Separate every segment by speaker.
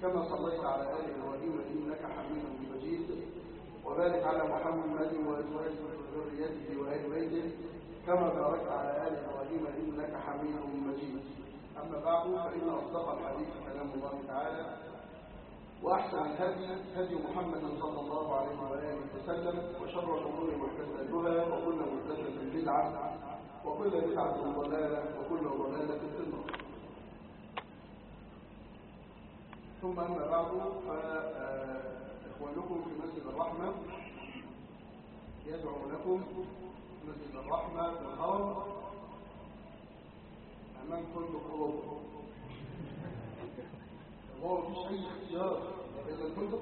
Speaker 1: كما صليت على آل إبراهيم إنك حميد مجيد وبارك على محمد وأزواجه وذريته وآل بيته كما باركت على آل إبراهيم إنك حميد مجيد أما بعد فإن أصدق الحديث كلام الله تعالى وأحسن الهدي هدي محمد صلى الله عليه وآله وسلم وشر الأمور محدثاتها وكل محدثة بدعة وكل بدعة ضلالة وكل ضلالة في النار ثم أما بعد فإخوانكم في مسجد الرحمة يدعو لكم مسجد الرحمة في الهرم أمام كل قلوب هو مفيش أي اختيار إلا الفندق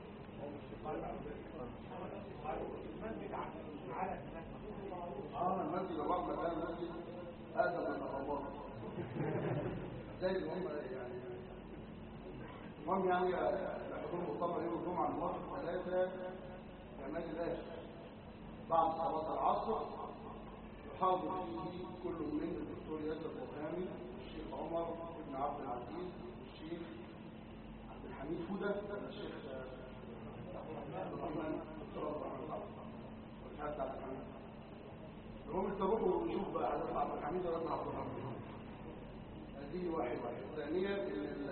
Speaker 1: اه المسجد الرحمة ده مسجد آدم من الأرباب زي اللي هم يعني المهم يعني الحضور المؤتمر يوم الجمعة الموافق ثلاثة جمال الباشا بعد صلاة العصر يحاضر فيه كل من الدكتور ياسر برهامي الشيخ عمر بن عبد العزيز الشيخ عبد الحميد فودة الشيخ عبد الرحمن دكتور عبد الرحمن والحاج عبد الحميد المهم تروحوا ونشوف بقى عبد عبد الحميد ولا عبد الرحمن هذه واحد واحد ثانيا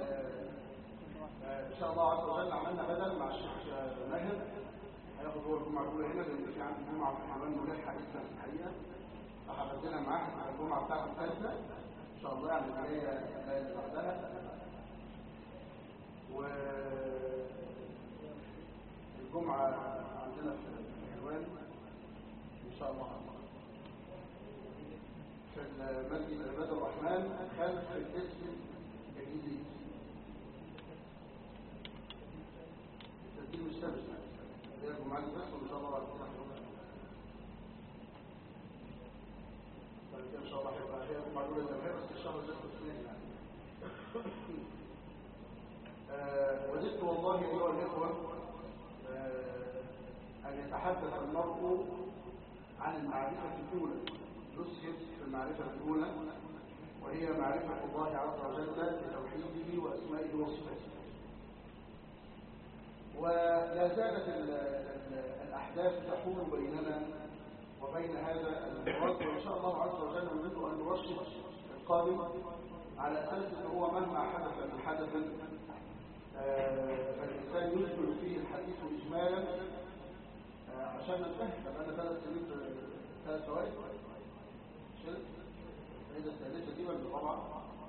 Speaker 1: ان شاء الله عز وجل عملنا بدل مع الشيخ ماهر هياخد هو الجمعه الاولى هنا لان في عندي جمعه في حمام ملحه لسه في الحقيقه فحبدنا معاه على الجمعه بتاعته الثالثه ان شاء الله يعني اللي هي اللي بعدها و الجمعه عندنا في الحلوان ان شاء الله في المسجد عباد الرحمن خلف الاسم الجديد التسجيل مش ثابت هي الجمعه دي بس وان شاء الله بعد كده بعد كده ان شاء الله هيبقى هي الجمعه الاولى زي بس الشهر ده اثنين يعني وجدت والله ايها الاخوه ان يتحدث المرء عن المعرفه الاولى نسهد في المعرفه الاولى وهي معرفه الله عز وجل بتوحيده واسمائه وصفاته ولا زالت الأحداث تحول بيننا وبين هذا المراد وإن شاء الله عز وجل نريد أن نرشد القادم على أساس أنه هو مهما حدث من حدث فالإنسان يدخل فيه الحديث إجمالا عشان ننتهي أنا ثلاث سنين ثلاث ثواني الفائدة الثالثة دي ولا الرابعة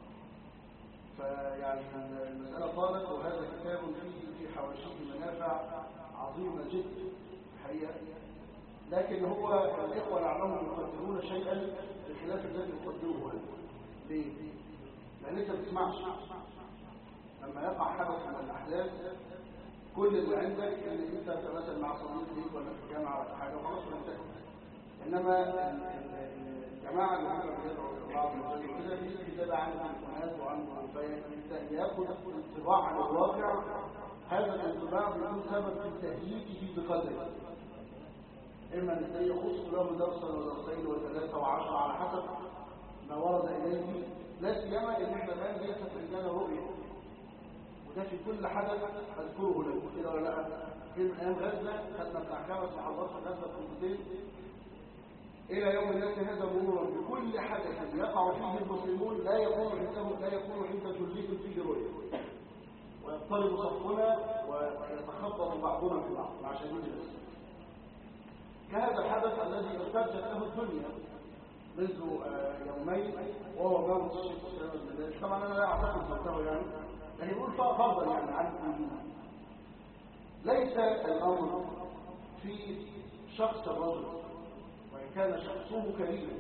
Speaker 1: فيعني المسألة طالت وهذا كتاب فيه في حواشيه منافع عظيمة جدا الحقيقة لكن هو الإخوة لعلهم يقدرون شيئا بخلاف الذي يقدره هذا ليه؟ لأن أنت ما بتسمعش لما يقع حدث من الأحداث كل اللي عندك ان انت تتمثل مع صديق ليك ولا في الجامعه ولا حاجه وخلاص وانتهى انما الجماعه اللي هم بيدعوا بعض المساجد كده في كتاب عن التليفونات وعن فيبدا ياخذ انطباع عن الواقع هذا الانطباع بيكون سبب في تهيئته بقدره اما ان يخص له درسا ودرسين وثلاثه وعشره على حسب ما ورد اليه لا سيما ان احنا الان ليست عندنا رؤيه وده في كل حدث اذكره لكم كده ولا لا في ايام غزه خدنا بتاع خمس محاضرات في غزه كلمتين الى يوم الناس هذا مرورا بكل حدث يقع فيه المسلمون لا يكون عندهم لا يكون عند جلهم فيه رؤيه ويضطرب صفنا ويتخبط بعضنا في بعض مع شديد الاسف كهذا الحدث الذي ارتجت له الدنيا منذ يومين وهو موت الشيخ السلام طبعا انا لا اعتقد موته يعني لكن يقول فرضا يعني عن الوجود ليس الامر في شخص الرجل وان كان شخصه كريما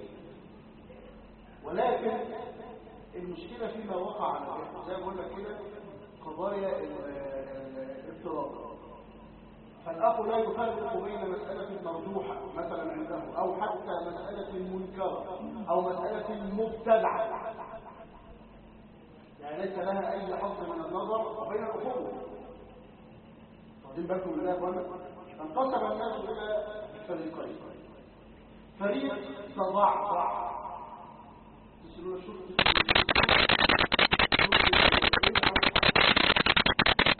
Speaker 1: ولكن المشكله فيما وقع على الجهل زي ما بقول لك كده قضايا الافتراض فالأخ لا يفرق بين مسألة مرجوحة مثلا عنده أو حتى مسألة منكرة أو مسألة مبتدعة يعني ليس لها أي حظ من النظر وبين الأخوة واخدين بالكم من ده فانقسم الناس إلى فريقين فريق تضعضع تسألون شفت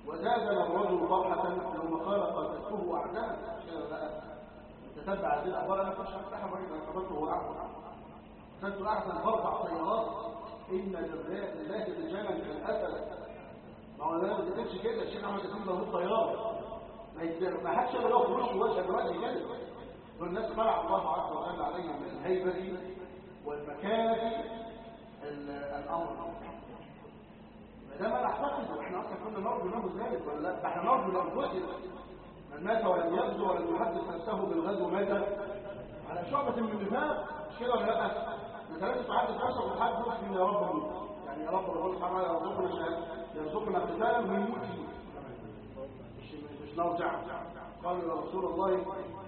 Speaker 1: وزادنا الرجل فرحة لما قال قتلته وأعداء تتبع هذه الأخبار أنا كنت أفتح الرجل أنا قتلته وأعداء قتلت أحسن أربع سيارات إن لله رجالا كالأسد ما هو ده ما تكتبش كده الشيخ أحمد يكون له طيارة ما حدش له فلوس وجه دلوقتي كده والناس طلع الله عز وجل عليهم من الهيبة والمكانة الأمر ده ما نعتقد احنا اصلا كنا نرجو له ذلك ولا لا احنا نرجو لانفسنا من مات ولم يغزو ولم يحدث نفسه بالغزو مات على شعبة من النفاق مش كده ولا لا مثلا تحدث نفسه بالحدث من يا رب موت يعني يا رب ربنا سبحانه وتعالى يرزقنا شهاده يرزقنا قتالا ونموت فيه مش مش نرجع قالوا يا رسول الله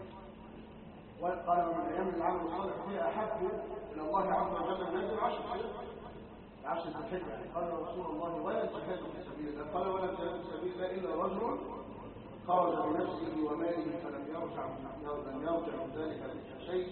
Speaker 1: قال من ايام العمل الصالح فيها احب الى الله عز وجل من العشر عشر الحجة قال رسول الله ولا الجهاد في سبيل الله قال ولا الجهاد في سبيل الله إلا رجل خرج بنفسه وماله فلم يرجع لم يرجع من ذلك شيء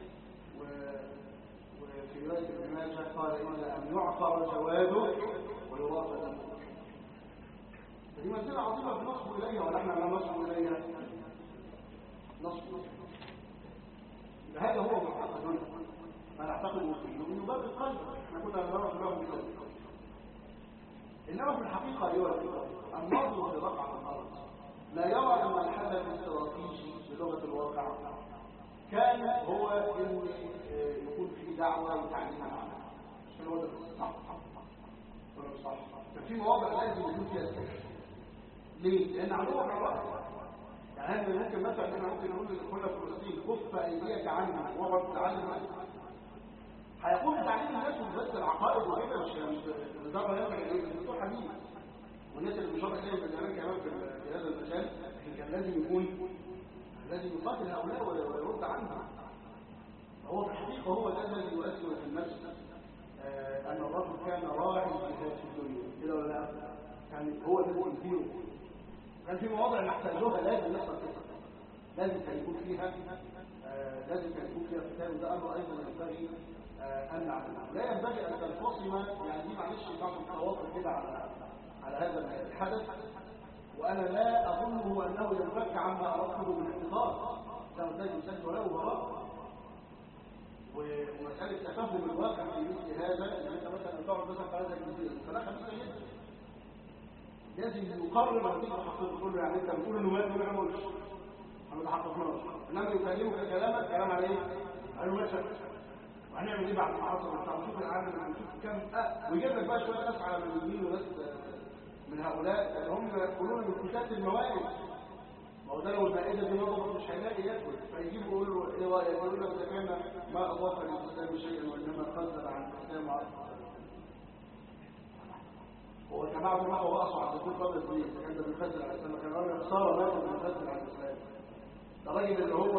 Speaker 1: وفي رواية ابن ماجه قال إلا أن يعقر جواده ويراق دمه هذه منزلة عظيمة بنصب إليها ونحن لا نصب إليها نصب هذا هو معتقدنا ما نعتقد فيه من باب القلب احنا كنا نرى له بذلك انما في الحقيقه ايها الاخوه الناظر في رقعه الارض لا يرى ان الحدث الاستراتيجي بلغه الواقع كان هو ان يكون في دعوه وتعليم عنها مش هو ده صح ولا مش صح كان في مواضع لازم يكون فيها سحر ليه؟ لان عدوك على الراس يعني احنا ممكن مثلا احنا ممكن نقول لاخواننا في فلسطين كف ايديك عنها واقعد تتعلم هيقوم بتعليم الناس بس العقائد وكده مش مش نظام يرجع اليه الدكتور حبيبي والناس اللي بيشرح لهم من زمان كمان في هذا المجال كان لازم يكون لازم يقاتل هؤلاء ويرد عنهم هو في الحقيقه هو ده الذي يؤثر في النفس آه ان الرجل كان راعي الجهاد في الدنيا كده ولا لا؟ كان هو الذي يثيره كان في مواضع نحتاجها لازم يحصل كده لازم كان يكون فيها آه لازم كان يكون فيها قتال وده امر ايضا ينبغي آه ان نعلمه لا ينبغي ان تنفصم يعني دي معلش بعض التواصل كده على على هذا الحدث وانا لا اظنه انه ينفك عما اردته من احتضار كان ذلك يسجل له براء ومساله تفهم الواقع في مثل هذا ان انت مثلا تقعد مثلا في هذا الجزيره فلا خمسه جدا لازم يقرر لما تيجي تحقق تقول له يعني انت بتقول انه مات وما عملش ما تحققناش انما يكلمك كلامك كلام على ايه؟ قال له ماشي وهنعمل ايه بعد ما حصل بتاع نشوف العالم نشوف كام آه. ويجيب لك بقى شويه ناس على مليونين وناس من هؤلاء اللي هم يقولون من كتاب الموائد ما هو ده لو المائده دي نضبط مش هيلاقي ياكل فيجيب يقول له ايه رايك يقول لك ده كان ما اضاف للاسلام شيئا وانما خذل عن الاسلام وعن هو الجماعه دول راحوا رقصوا على الدكتور قبل الدين كان ده بيخزن على الاسلام كان راجل خساره مات بيخزن على الاسلام ده راجل اللي هو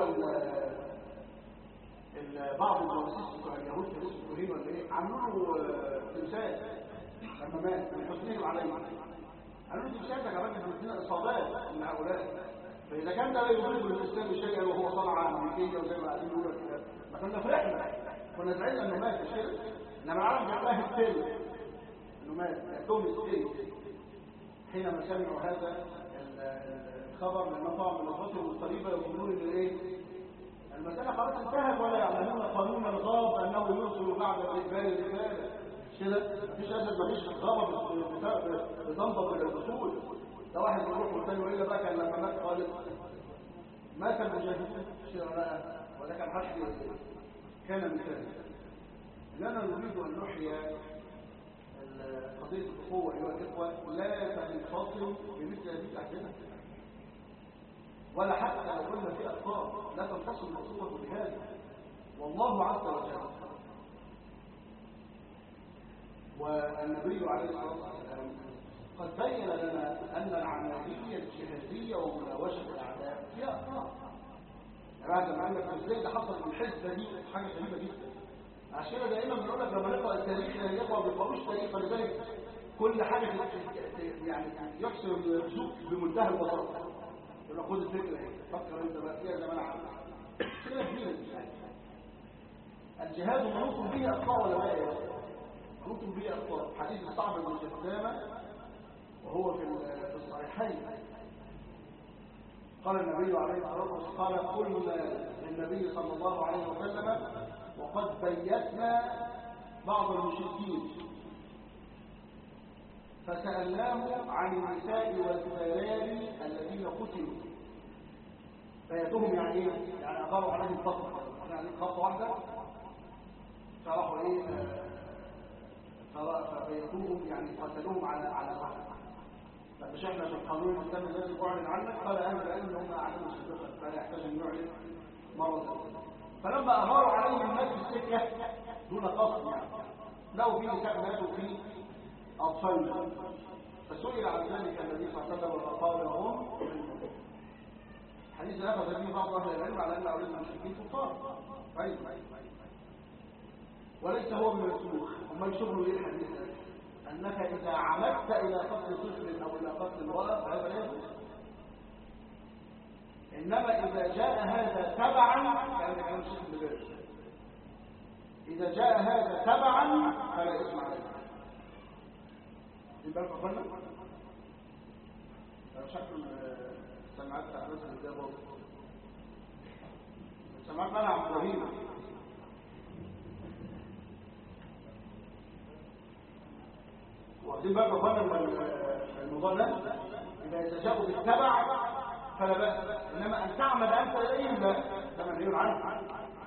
Speaker 1: بعض الجواسيس بتوع اليهود كان اسمه ابراهيم ولا ايه عملوا له تمثال لما مات من حزنهم عليه قالوا له تمثال ده كمان بيدينا اصابات من هؤلاء فاذا كان ده يضرب بالاسلام شيئا وهو صنعه امريكيه وزي ما قاعدين يقولوا كده ما كنا فرحنا كنا زعلنا انه مات مش كده انما العالم بيعملها التاني انه مات يعتهم التاني حينما سمعوا هذا الخبر من مطعم من اصواتهم القريبه يقولون ان ايه المسألة خلاص انتهت ولا يعلمون قانون الغاب أنه يرسل بعد الإقبال الرسالة كده مفيش أسد مفيش غابة بتنضب إلى الرسول ده واحد يروح والتاني وإلا بقى كان لما مات خالد مات المجاهدين شرعاء وده كان حد كان مثال إننا نريد أن نحيا قضية الأخوة أيها الإخوة لا تنفصل بمثل هذه الأحداث ولا حتى لو قلنا في أخطاء لا تنفصل الأخوة بهذا والله عز وجل والنبي عليه الصلاة والسلام قد بين لنا أن العملية الجهادية ومناوشة الأعداء فيها أخطاء بعد ما عندك ازاي ده حصل في الحزبة دي حاجة غريبة جدا عشان كده دائما بنقول لك لما نقرا التاريخ يا اخوه ما بيقراوش تاريخ فلذلك كل حاجه يعني يحسن الذوق بمنتهى البساطه يقول لك خد الفكره اهي فكر انت بقى فيها زي ما انا عارف كده كبيره الجهاد منوط به اخطاء ولا لا منوط به اخطاء حديث صعب بن جثامه وهو في في الصحيحين قال النبي عليه الصلاة والسلام قال قلنا للنبي صلى الله عليه وسلم وقد بيتنا بعض المشركين فسألناه عن النساء والكبار الذين قتلوا بيتهم يعني ايه؟ يعني أقروا عليهم خطوة يعني خطوة واحدة فراحوا ايه فبيتوهم يعني قتلوهم على على واحد فمش احنا في القانون الاسلامي الذي اعلن عنك قال اهل العلم هم اعلنوا سابقا فلا يحتاج ان يعلن مره ثانيه فلما اغاروا عليهم الناس في السكه دون قصد يعني لو في نساء ماتوا في اطفال فسئل عن ذلك النبي صلى الله عليه وسلم فقال لهم حديث اخذ به بعض اهل العلم على ان اولاد المشركين كفار طيب وليس هو من السلوك وما يشبه ايه الحديث انك اذا عمدت الى قتل طفل او الى قتل امراه فهذا لا يجوز انما اذا جاء هذا تبعا كان كلام الشيخ ابن باز اذا جاء هذا تبعا فلا اسم عليه يبقى قلنا شكل السماعات بتاعت الناس اللي ده برضه السماعات منع ابراهيم واخدين بقى قفلنا الموضوع ده اذا يتجاوز التبع فلا باس انما ان تعمد انت اليهم لا ده منهي عنه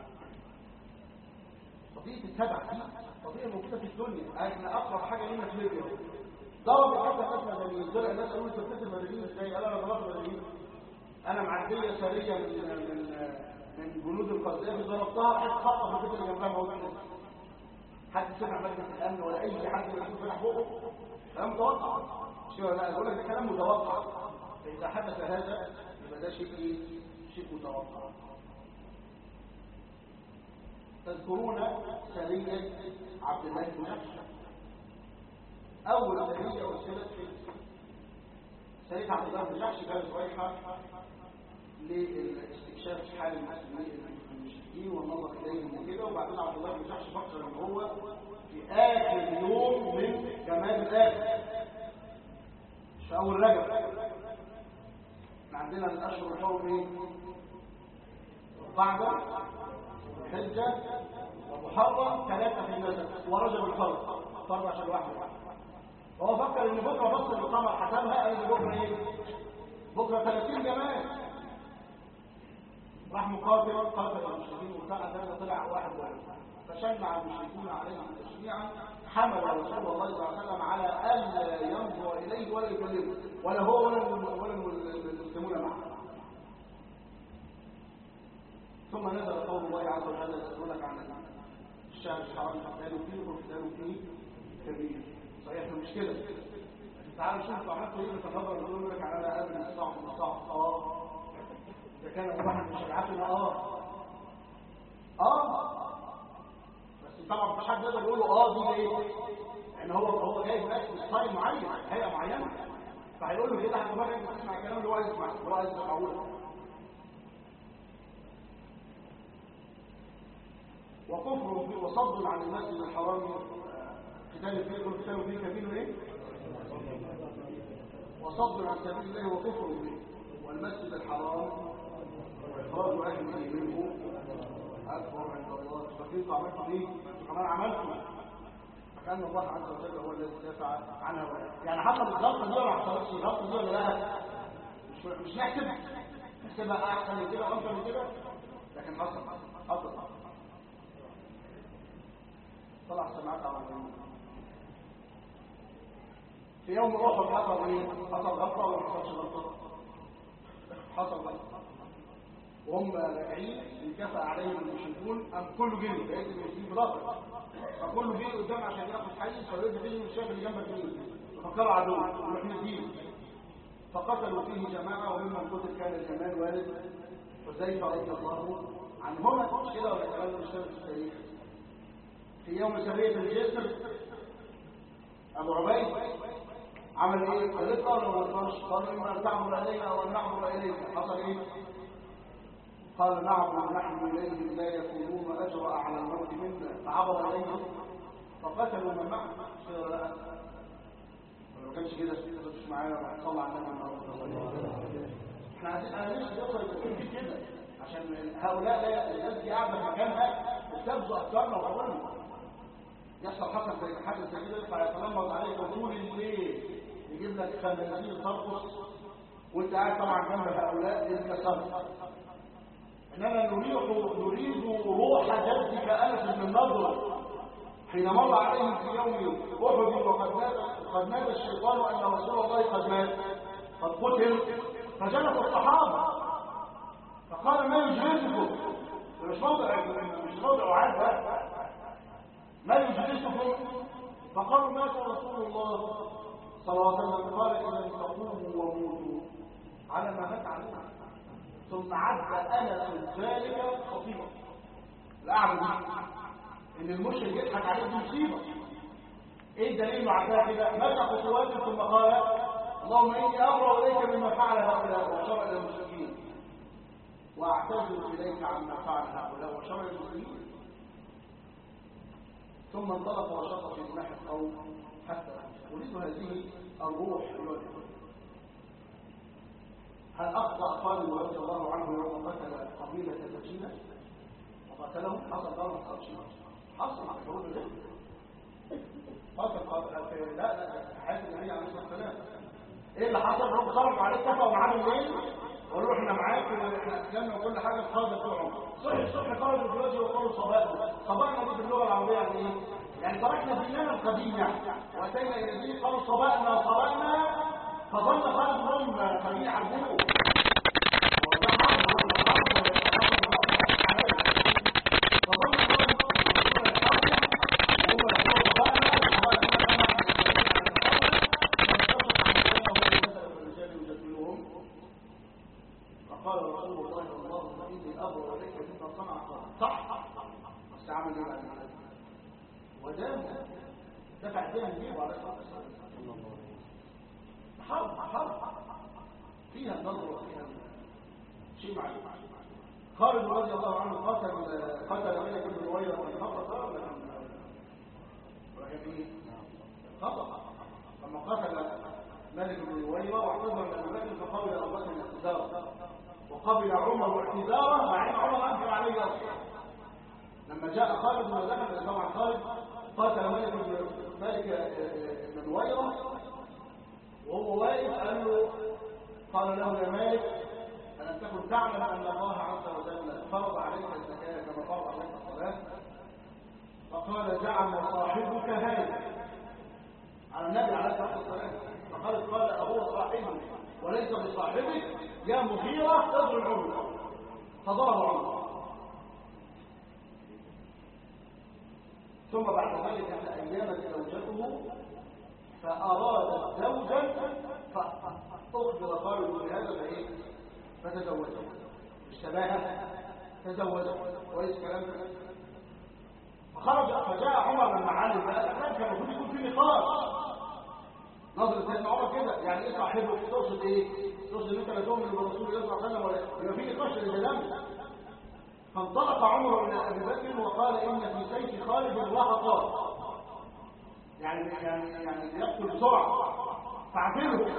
Speaker 1: قضيه التبع دي قضيه موجوده في الدنيا احنا اقرب حاجه لينا في ليبيا ضرب حتى الناس مدنيين طلع الناس قالوا انت بتقتل مدنيين ازاي قال انا ضربت مدنيين انا معديه سريه من من من جنود القذافي ضربتها حتى خطه في البيت اللي جنبها موجود حد سمع مجلس الامن ولا اي حد يشوف فتح بقه كلام متوقع مش كده لا اقول لك ده كلام متوقع فاذا حدث هذا يبقى ده شيء ايه شيء متوقع تذكرون سريه عبد الله بن جحش اول سريه ارسلت في سريه عبد الله بن جحش كانت رايحه لاستكشاف حال المسلمين المشركين والنظر اليهم وكده وبعدين عبد الله بن جحش فكر ان هو في اخر يوم من جمال الاخر مش في اول رجب احنا عندنا الاشهر الحرم ايه القعده الحجه ومحرم ثلاثه في النسب ورجب الفرد فرد عشان واحد فهو فكر ان بكره بص القمر حسبها قال ان بكره ايه بكره 30 جمال راح مقاتل قاتل المشركين وبتاع ده طلع واحد واحد فشجع المشركون عليه تشجيعا حمل رسول الله صلى الله عليه وسلم على الا ينظر اليه ولا يكلمه ولا هو ولا ولا المسلمون معه ثم نزل قول الله عز وجل يسالونك عن الشهر الحرام قتال فيه وقتال فيه كبير صحيح مش كده تعالوا شوفوا عملتوا ايه في النظر يقول لك على قبل الصعب الصعب اه إذا كان واحد من شريعتنا اه اه بس طبعا مفيش حد يقدر يقول له اه دي ليه؟ لان هو هو جاي بس ستايل معين هيئه معينه فهيقول له كده هتبقى انت تسمع الكلام اللي هو عايز يسمعه اللي هو عايز يسمعه وكفر فيه وصد عن المسجد الحرام قتال فيه قتال فيه كبير ايه؟ وصد عن سبيل الله وكفر به والمسجد الحرام وإخراج أهله منه أكبر عند الله فكيف عملتم إيه؟ كمان عملتم فكأن الله عز وجل هو الذي دافع عنها يعني حصل الغلطة دي ولا حصلتش الغلطة دي ولا لا؟ مش مش نحسب نحسبها أحسن من كده وأحسن من كده لكن حصل حصل طلع السماعات على الجنة في يوم اخر حصل ايه حصل غلطه ولا ما حصلش غلطه حصل غلطه وهم راجعين انكفى عليهم المشركون ام كله جري بقيت المسلمين بضغط فكله جري قدام عشان ياخد حيز فيرد فيه الشيخ اللي جنبك مين ففكروا عدو يروح نديه فقتلوا فيه جماعه وممن قتل كان الجمال والد حذيفه رضي الله عنهما مش كده ولا كلام مش في التاريخ في يوم سريه الجسر ابو عبيد عمل ايه قال قال ولا قالش قال اما تعبر الينا او نعبر اليك حصل ايه قال نعبر نحن اليهم لا يكونون اجرا على الموت منا فعبر اليهم فقتلوا من معه لو كانش كده مش معايا صلى على النبي النهارده احنا عايزين انا نفسي يوصل يكون في كده عشان هؤلاء لا الناس دي قاعده في مكانها بتبذوا افكارنا وقواننا يحصل حصل زي حاجه زي كده يطلع يتلمض عليك طول الليل يجيب لك خمسين ترقص وانت قاعد طبعا جنب هؤلاء الكسر اننا نريد نريد روح جدك انس بن النضر حين مر عليهم في يوم احد وقد نادى قد نادى الشيطان ان رسول الله قد مات قد قتل فجلس الصحابه فقال ما يجلسكم مش موضع مش موضع عاد ما يجلسكم فقالوا مات رسول الله صلى الله عليه وسلم قال اذا تقوموا وموتوا على ما مات عليه ثم عد انس ذلك خطيبا القعده دي ان المشرك يضحك عليه دي مصيبه ايه الدليل مع كده مشى خطوات ثم قال اللهم اني ابرا اليك مما فعل هؤلاء وشر الى المشركين واعتذر اليك عما فعل هؤلاء وشر الى المسلمين ثم انطلق وشق في جناح القوم حتى اريد هذه الروح الوجه هل اخطا خالد رضي الله عنه يوم قتل قبيله سكينه وقتلهم حصل ضرب حصل حصل مع حروب الجنة قتل قتل لا لا حياه النبي عليه الصلاه والسلام ايه اللي حصل هم ضربوا عليه اتفقوا معاه بالليل وقالوا احنا معاك واحنا اسلمنا وكل حاجه القاده بتوعهم صحي الصبح خرجوا دلوقتي وقالوا صباحنا صباحنا دي باللغه العربيه يعني ايه؟ يعني تركنا ديننا القديم يعني واتينا الى دين قالوا صباحنا صباحنا فظل خالد منهم خليل عبدوه فقال رسول الله اللهم اني ابرا اليك مما صنع قوم صح بس عمل ايه بعد كده ودام دفع دين جيبه على الصلاه والسلام حرب حرب فيها النظر وفيها شيء معلوم خالد رضي الله عنه قتل قتل ملك بن رويره من خطأ ولا كان ولا كان ايه؟ خطأ لما قتل ملك بن رويره واعتذر لابي بكر فقبل ابو بكر الاعتذار وقبل عمر اعتذاره مع ان عمر انكر عليه اصلا لما جاء خالد ودخل طبعا خالد قاتل ملك بن ملك بن رويره وهو واقف قال له قال له يا مالك ألم تكن تعلم أن الله عز وجل فرض عليك الزكاة كما فرض عليك الصلاة فقال جعل صاحبك هذا على النبي عليه الصلاة والسلام فقال قال أهو صاحبك وليس بصاحبك يا مغيرة تضرب عمره فضرب عمره ثم بعد ذلك أيام زوجته فأرادت زوجا فأخبر خالد بهذا فإيه فتزوجه اشتباها تزوجه كويس كلام فخرج فجاء عمر لما علم بقى الأحلام كان المفروض يكون في نقاش نظر سيدنا عمر كده يعني ايه صاحبه تقصد ايه؟ تقصد ان انت لا تؤمن برسول الله صلى الله عليه وسلم ولا يبقى في نقاش للكلام فانطلق عمر الى ابي بكر وقال ان في سيف خالد لحظات يعني يعني يعني يقتل بسرعه فاعتله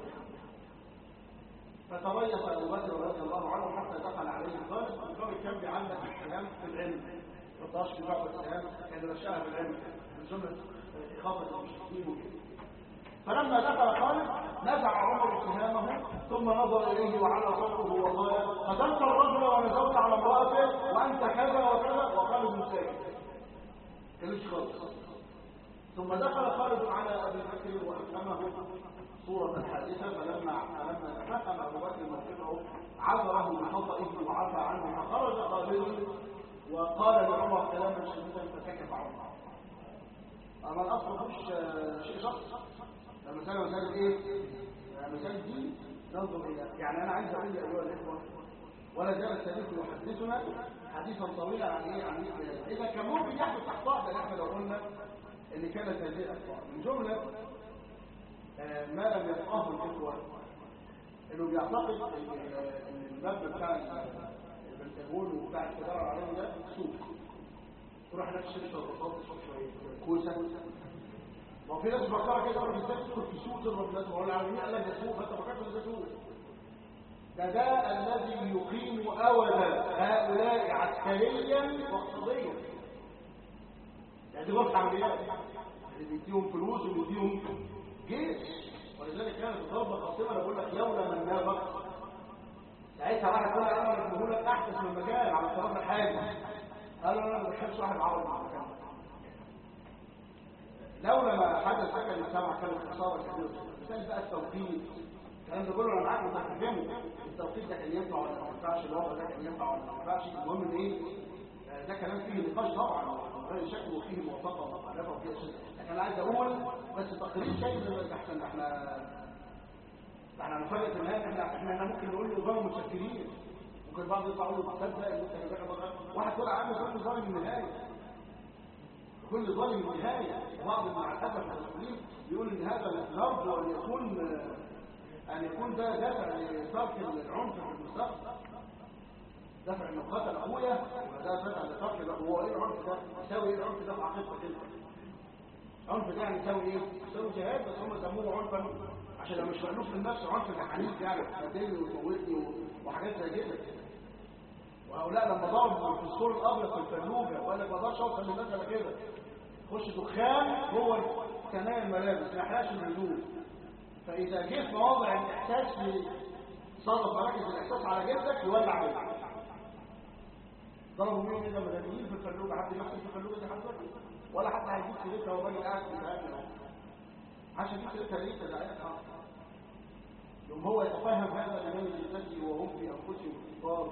Speaker 1: فتريث ابو بكر رضي الله عنه حتى دخل عليه خالد الراجل كان بيعلق السهام في العلم ما تقدرش تبيع السهام كان رشاها في العلم من جمله اخافه المشركين وكده فلما دخل خالد نزع عمر سهامه ثم نظر اليه وعلى صوته وقال قتلت الرجل ونزلت على امراته وانت كذا وكذا وخالد ساكت كلمش خالص ثم دخل خالد على ابي بكر وافهمه صورة الحادثة فلما فلما تفهم ابو بكر موقفه عذره بخطئه وعفى عنه فخرج خالد وقال لعمر كلاما شديدا فسكت عمر اما الاصل مش شيء شخص لما كان مسألة ايه؟ مسألة دين ننظر الى يعني انا عايز اقول ايها الاخوه ولا زال التاريخ يحدثنا حديثا طويلا عن ايه عن مثل اذا كان ممكن يحدث اخطاء ده احنا لو قلنا ان كانت هذه الاخطاء من جمله آه ما لم يفقهه الاخوه انه بيعتقد ان المبنى بتاع البنتاجون وبتاع التجاره العالمي ده سوق تروح هناك تشتري شرطات تشوف شويه كوسه ما هو في ناس بكره كده يقول لك ازاي تدخل في سوق تضرب الناس ولا العالمين قال لك ده سوق فانت فكرت ان ده سوق ده ده الذي يقيم اولا هؤلاء عسكريا واقتصاديا يعني دي غلط عمليات اللي بيديهم فلوس وبيديهم جيش ولذلك كانت الضربه قاسمه انا بقول لك لولا من نافق ساعتها واحد طلع امر بيقول لك احدث من مكان على الطرف الحاجز قالوا انا ما بحبش واحد عربي في المكان لولا ما حدث سكن المجتمع كانت خساره كبيره مثال بقى التوقيت الكلام ده كله انا معاك متفهمه التوقيت ده كان ينفع ولا ما ينفعش الوضع ده كان ينفع ولا ما ينفعش المهم ان ايه ده كلام فيه نقاش طبعا غير شكل وفيه موافقه ومخالفه وفيه اشياء لكن انا عايز اقول بس تقرير شيء زي ما احسن احنا احنا نفرق في النهايه احنا احنا ممكن نقول له ظالم متشكرين ممكن بعض يطلع يقول له تصدق ان انت كده واحد طلع عامل كل ظالم من النهايه كل ظالم من النهايه وبعض مع الاسف المسؤولين بيقول ان هذا الغرب ان يكون ان يكون ده دافع لترك العنف في المستقبل دفع انه قتل اخويا وده دافع لترك هو ايه العنف ده يساوي ايه العنف ده في عقيدتك انت عنف ده يعني يساوي ايه يساوي جهاد بس هم سموه عنفا عشان لو مش مألوف للنفس عنف الحنيف يعني قتلني وموتني وحاجات زي كده وهؤلاء لما ضربوا في السور الابيض في الفلوجه وقال لك ما اقدرش اوصل للناس انا كده خش دخان جوه كناية الملابس ما يحرقش الهدوم فاذا جه في مواضع الاحساس صرف مراكز الاحساس على جسدك يولع عليك ضربوا مين كده مدنيين في الفلوجه حد يمسك في الفلوجه دي حد ولا حتى هيجيب سيرتها والراجل قاعد في الاكل عشان يجيب سيرتها ليه تدعيها يوم هو يتفهم هذا لمن جلسته وهم في انفسهم كفار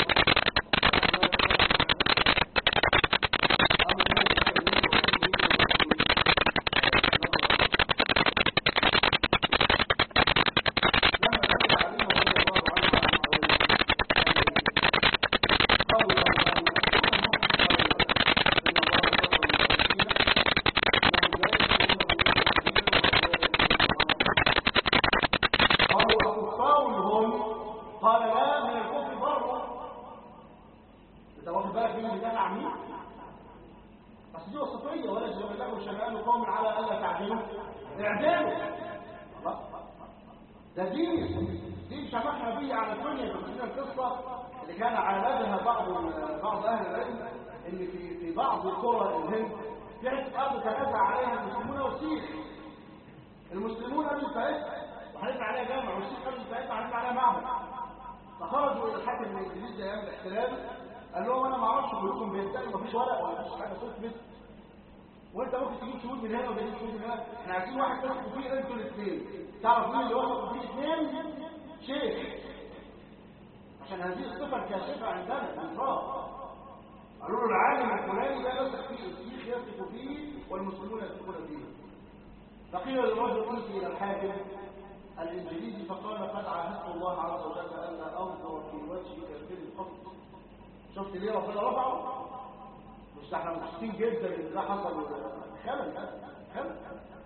Speaker 1: احنا عايزين واحد تثقوا فيه انتوا الاثنين تعرف مين اللي وثقوا فيه اثنين شيخ عشان هذه الصفه الكاشفه عندنا الانصاف قالوا له العالم الفلاني ده يثق فيه الشيخ يثق فيه والمسلمون يثقون فيه فقيل للرجل انت الى الحاكم الانجليزي فقال قد عاهدت الله عز وجل الا انظر في وجهك الفيل قط شفت ليه ربنا رفعه مش ده احنا مبسوطين جدا ان ده حصل خلل خلل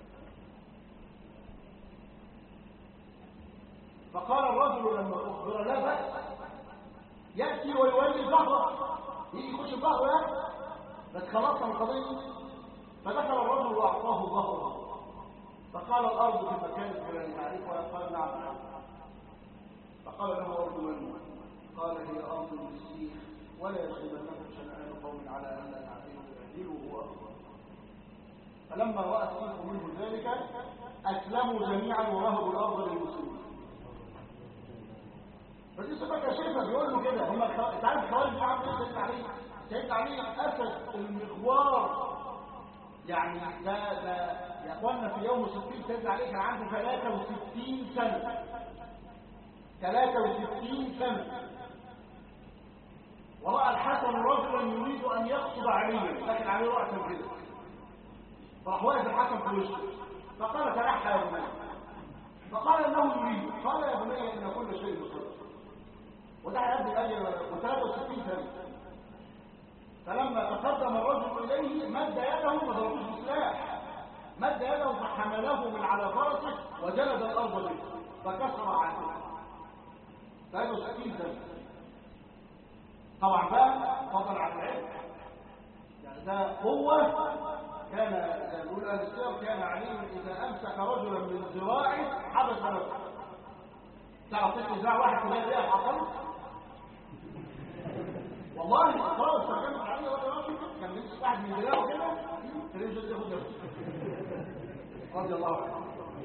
Speaker 1: فقال الرجل لما أخبر لا بأس يأتي ويولي ظهره يجي يخش ظهره يعني بس خلصنا من القضية فدخل الرجل وأعطاه ظهره فقال الأرض في مكان فلان تعرفها قال نعم فقال له أرض من قال هي أرض المسيح ولا يجرمنكم شنآن قوم على أن لا تعدلوا تعدلوا هو أفضل فلما رأى السيف منه ذلك أسلموا جميعا ورهبوا الأرض للمسلمين فدي صفة كشفة بيقول له كده هم انت عارف الخوارج دي عامل سيدنا علي سيدنا علي أسد المغوار يعني ده ده يا اخوانا في يوم 60 سيدنا علي كان عنده 63 سنة 63 سنة ورأى الحسن رجلا يريد أن يقصد عليا لكن عليه رأى تنفيذه فراح واقف الحسن في وشه فقال تنحى يا بني فقال انه يريد قال يا بني ان كل شيء مصر وده هيؤدي الاجر و63 سنه فلما تقدم الرجل اليه مد يده ما ضربوش بسلاح مد يده فحمله من على فرسه وجلد الارض به فكسر عنه 63 سنه طبعا بقى فضل عن العلم يعني ده قوه كان زي ما بيقول اهل السير كان علي اذا امسك رجلا من ذراعه حبس نفسه تعرف تكتب ذراع واحد كده ليه حصل والله خلاص فكان علي رضي الله عنه كان بيمسك واحد من ذراعه كده تلاقيه جد ياخد نفسه رضي الله عنه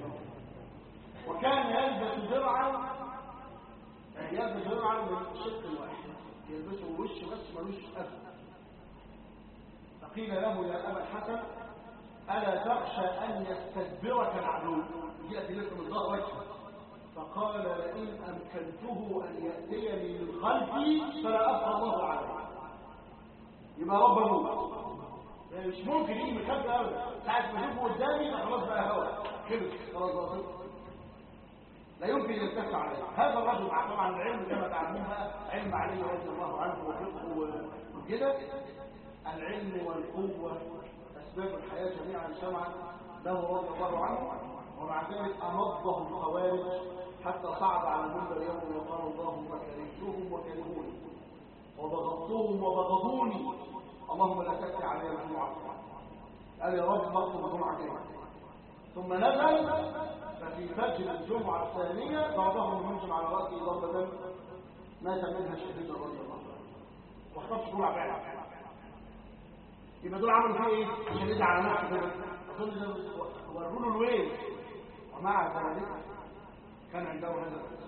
Speaker 1: وكان يلبس درعا يلبس درعا من الشق الواحد يلبسه وش بس ملوش أثر فقيل له يا أبا الحسن ألا تخشى أن يستدبرك العدو جاءت لك من ظهر وجهه فقال لئن أمكنته أن يأتيني من خلفي فلا أبقى الله عليه يبقى رب موت يعني مش ممكن يجي من خلفي أبدا ساعة ما اشوفه قدامي خلاص بقى هوا خلص خلاص بقى لا يمكن يلتف عليه هذا الرجل مع طبعا العلم كما تعلمون بقى علم علي رضي الله عنه وفقه وكده العلم والقوة أسباب الحياة جميعا جمعا له رضي الله عنه ومع ذلك أمضه الخوارج حتى صعد على المنبر يوم وقال اللهم كرهتهم وكرهوني وبغضتهم وبغضوني اللهم لا تأتي علي الجمعة قال يا رب اغفر الجمعة كده ثم نزل ففي فجر الجمعة الثانية ضربه المنجم على رأسه ضربة مات منها شهيد رضي الله عنه واختارش جمعة فعلا يبقى دول عملوا فيه ايه عشان يدعي على نفسه كده اظن وروا له الويل ومع ذلك كان عنده هذا الاسم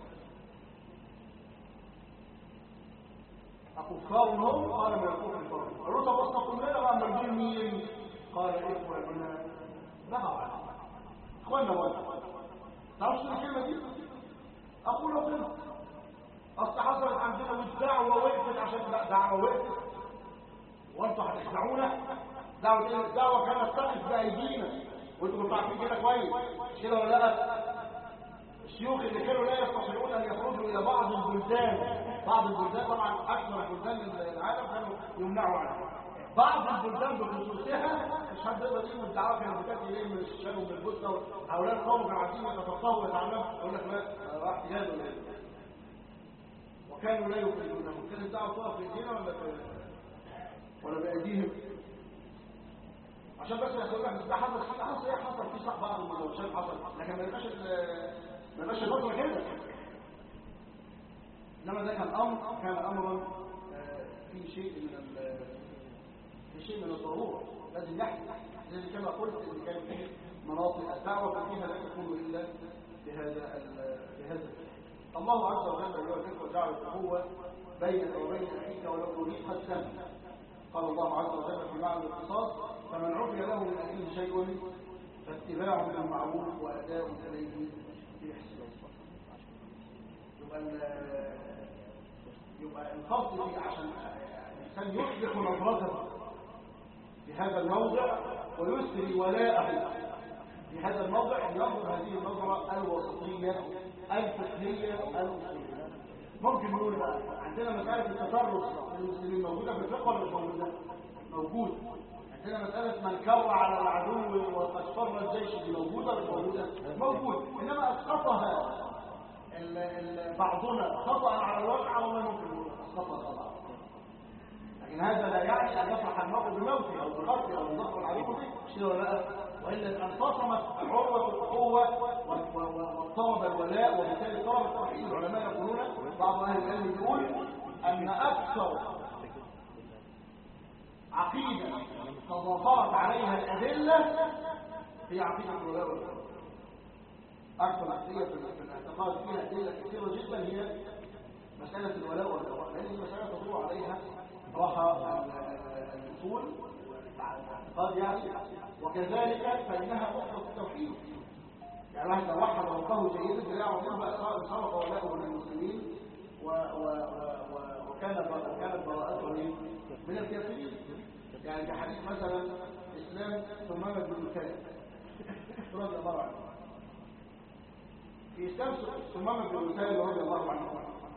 Speaker 1: أكفار هم قال من الكفر الفرد قالوا طب اصنعكم لنا بقى مرجين مين قال إخواننا بغوا علينا إخواننا ولا تعرفش الكلمة دي أقول لكم أصل حصلت عندنا والدعوة وقفت عشان لا دعوة وقفت وانتوا هتخدعونا دعوة ايه الدعوة كانت تقف بأيدينا وانتوا كنتوا عارفين كده كويس مش كده ولا لا الشيوخ اللي كانوا لا يستطيعون ان يخرجوا الى بعض البلدان بعض البلدان طبعا اكثر البلدان العالم كانوا يمنعوا عنها بعض البلدان بخصوصها مش حد يقدر يقول الدعوه كانت بتاتي اليه من الشام ومن البوسنه هؤلاء القوم كانوا عايزين يتفقهوا ويتعلموا يقول لك لا راح جاد ولا وكانوا لا يخرجونهم كانت الدعوه تقف في ايدينا ولا في ولا بأيديهم عشان بس يقول لك ده حصل حاجه حصل ايه حصل في صح بعض المناوشات حصل لكن ما يبقاش ما يبقاش الفتره كده انما ده كان امر كان امرا في شيء من في شيء من الضروره لازم يحدث لازم كما قلت ان كان في مناطق الدعوه فيها لا تكون الا بهذا بهذا الله عز وجل ايها الاخوه جعل القوه بينك وبين اخيك ولو تريد قد سمع قال الله عز وجل في معنى الاقتصاد فمن عفي له من أخيه شيء فاتباع بالمعروف وأداء إليه بإحسان يبقى يبقى القصد فيه عشان الإنسان يصلح نظرته في هذا الموضع ويسري ولاءه في هذا الموضع أن ينظر هذه النظرة الوسطية الفقهية الأصولية ممكن نقول بقى عندنا مسألة التطرف للمسلمين موجودة في الفقه ولا مش موجودة؟ موجود عندنا مسألة من كر على العدو وقد فر الجيش دي موجودة ولا مش موجودة؟ موجود إنما أسقطها ال ال بعضنا خطأ على الواقع والله ممكن نقول أسقطها خطأ لكن هذا لا يعني أن يفرح المرء بموته أو بقتله أو بظهر العدو به مش كده ولا لا؟ وإلا انفصمت عروة القوة وطلب الولاء وبالتالي طلب التوحيد العلماء يقولون بعض أهل العلم يقول أن أكثر عقيدة تضافرت عليها الأدلة هي عقيدة الولاء والبراء أكثر عقيدة في الاعتقاد فيها أدلة كثيرة جدا هي مسألة الولاء والبراء لأن المسألة تدور عليها راحة الأصول الاعتقاد يعني وكذلك فإنها نقطة التوحيد يعني واحد لو وحد ربه جيدا فلا يعرفون بقى صرف ولاءه للمسلمين و و و وكان كانت براءته من الكافرين يعني كحديث مثلا اسلام ثمامة بن مثال رضي الله عنه في اسلام ثمامة بن مثال رضي الله عنه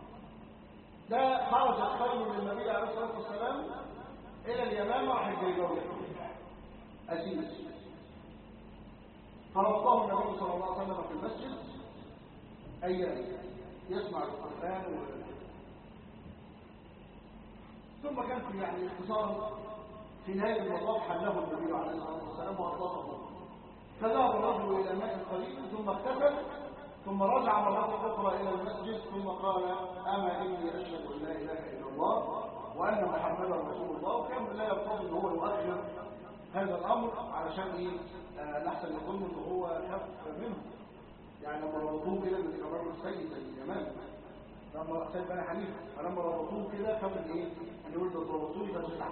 Speaker 1: ده خرج خير من النبي عليه الصلاه والسلام الى اليمامه راح الجيجويه اسيس فربطه النبي صلى الله عليه وسلم في المسجد ايام يسمع القران و... ثم كان في يعني اختصار في نهاية المطاف حله النبي عليه الصلاة والسلام وأطلقه فذهب الرجل إلى ماء قليل ثم اغتسل ثم رجع مرة أخرى إلى المسجد ثم قال أما إني أشهد أن لا إله إلا الله وأن محمدا رسول الله وكان لا يقتضي أن هو يؤخر هذا الأمر علشان إيه آه، نحسن يظن أن هو خف منه يعني لما ربطوه كده من كبار السيد اليمن لما سيد بني حنيفه فلما ربطوه كده خف إيه أن يقول ده ربطوه فجزع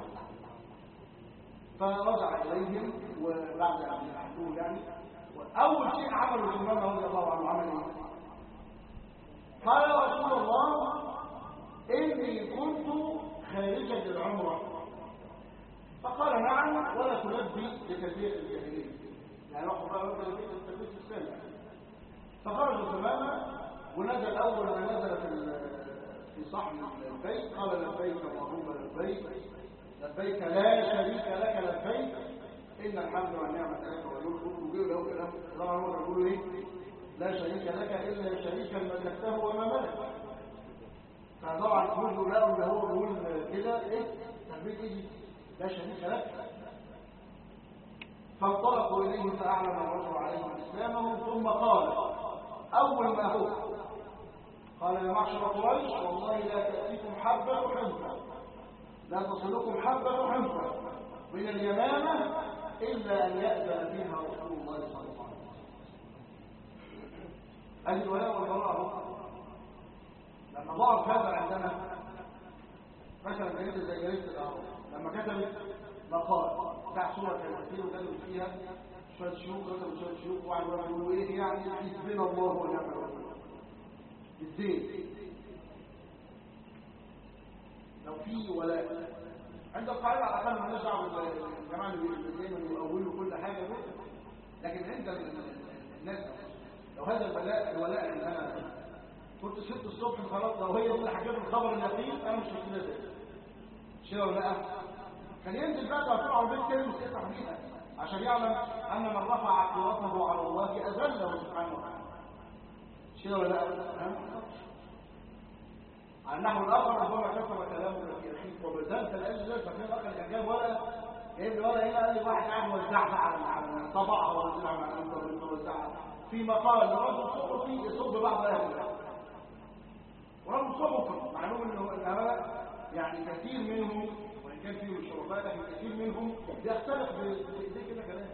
Speaker 1: فرجع إليهم وبعد أن يحكوه يعني أول شيء عمله الإمام رضي الله عنه عمل إيه؟ قال يا رسول الله إني كنت خارجا للعمرة فقال نعم ولا تلبي بتلبية الجاهلية يعني روحوا بقى وقت التلبية السنة فخرج تماما ونزل أول ما نزل في في صحن البيت قال لبيك اللهم لبيك لبيك لا شريك لك لبيك إن الحمد والنعمة لك والملك وجيه له كلام طبعا هو بيقولوا إيه لا شريك لك إلا شريكا ملكته وما ملك فطبعا كله لقوا اللي هو بيقول كده إيه تلبيك إيه لا شريك لك فانطلقوا إليه فأعلن الرجل عليهم إسلامه ثم قال أول ما هو قال يا معشر قريش والله لا تأتيكم حبة حنطة لا تصلكم حبة حنطة من اليمامة إلا أن يأذن فيها رسول الله صلى الله عليه وسلم أهل الولاء والبراء لما ضعف هذا عندنا مثلا جريدة زي جريدة الأهرام لما كتبت مقال بتاع صورة كتير وكتبت فيها شوية شيوخ كتبوا شوية شيوخ وعلى يقولوا إيه يعني حسبنا الله ونعم الوكيل الدين لو في ولاء عند القاعدة على الأقل ما نشعر الجماعة اللي دايما يؤولوا كل حاجة بيه. لكن عند الناس لو هذا الولاء الولاء اللي أنا كنت ست الصبح خلاص لو هي اللي حكيت الخبر اليقين أنا مش هكذا ده شيء ولا لا كان ينزل بقى تعطيه على البيت كلمة يفتح بيها عشان يعلم أن من رفع عقيرته على الله أذله سبحانه وتعالى شيء ولا لا على النحو الآخر ربما كثر كلامه في أخيك وبذلت الأجل ذلك فكان الأخر كان جاب ولا جايب لي ولا هنا قال لي واحد قاعد وزعها على على طبعها وزعها على الأنت وزعها في مقال لرجل صحفي يصب بعض أهله ورجل صحفي معلوم إنه إن هذا يعني كثير منهم وإن كان فيه الشرطات لكن كثير منهم بيختلف بإيديه كده كلام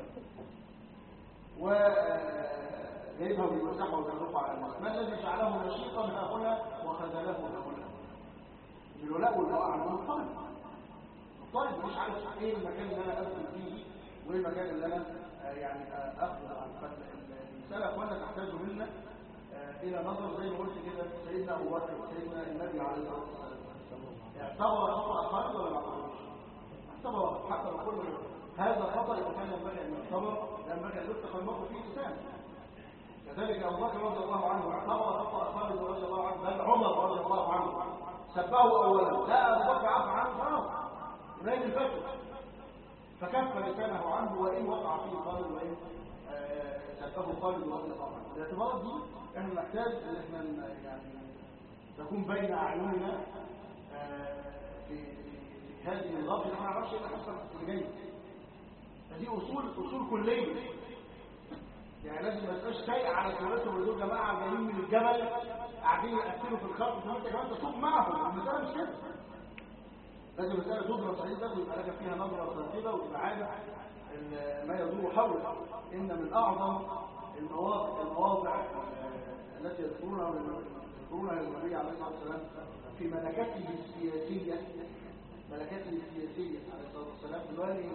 Speaker 1: و جايبها ويمسحها ويرفع على الناس ما الذي جعله نشيطا ها هنا وخذله ها هنا الولاء والبراء عندهم الطالب الطالب مش عارف ايه المكان اللي انا ادخل فيه وايه المكان اللي انا آه يعني آه اخذ عنه المساله اخوانا تحتاج منا آه الى نظر زي ما قلت كده سيدنا ابو بكر وسيدنا النبي عليه الصلاه والسلام اعتبر خطا خالد ولا ما اعتبرش؟ اعتبر حتى لو كل هذا خطا يبقى كان ينبغي ان يعتبر ينبغي ان يتخذ الموقف فيه انسان كذلك أبو بكر رضي الله عنه اعتبر خطأ خالد رضي الله عنه بل عمر رضي الله عنه سبه أولا لا أبو بكر عفى عنه خلاص ونادي الفتح فكف لسانه عنه وإن وقع فيه خالد وإن سبه خالد رضي الله عنه الاعتبارات دي احنا نحتاج ان احنا يعني تكون بين أعيننا في في هذه الغرفة ما نعرفش ايه اللي حصل في الجاي فدي أصول أصول كلية يعني لازم ما تبقاش سايق على سيارتهم اللي دول جماعه جايين من الجبل قاعدين يقتلوا في الخط وانت كمان تسوق معهم المساله مش كده لازم المساله تدرس صحيح ده ويبقى لك فيها نظره ثاقبه وتبقى عارف ما يدور حولك ان من اعظم المواقع المواضع التي يذكرونها يذكرونها للنبي عليه الصلاه والسلام في ملكته السياسيه ملكته السياسيه عليه الصلاه والسلام دلوقتي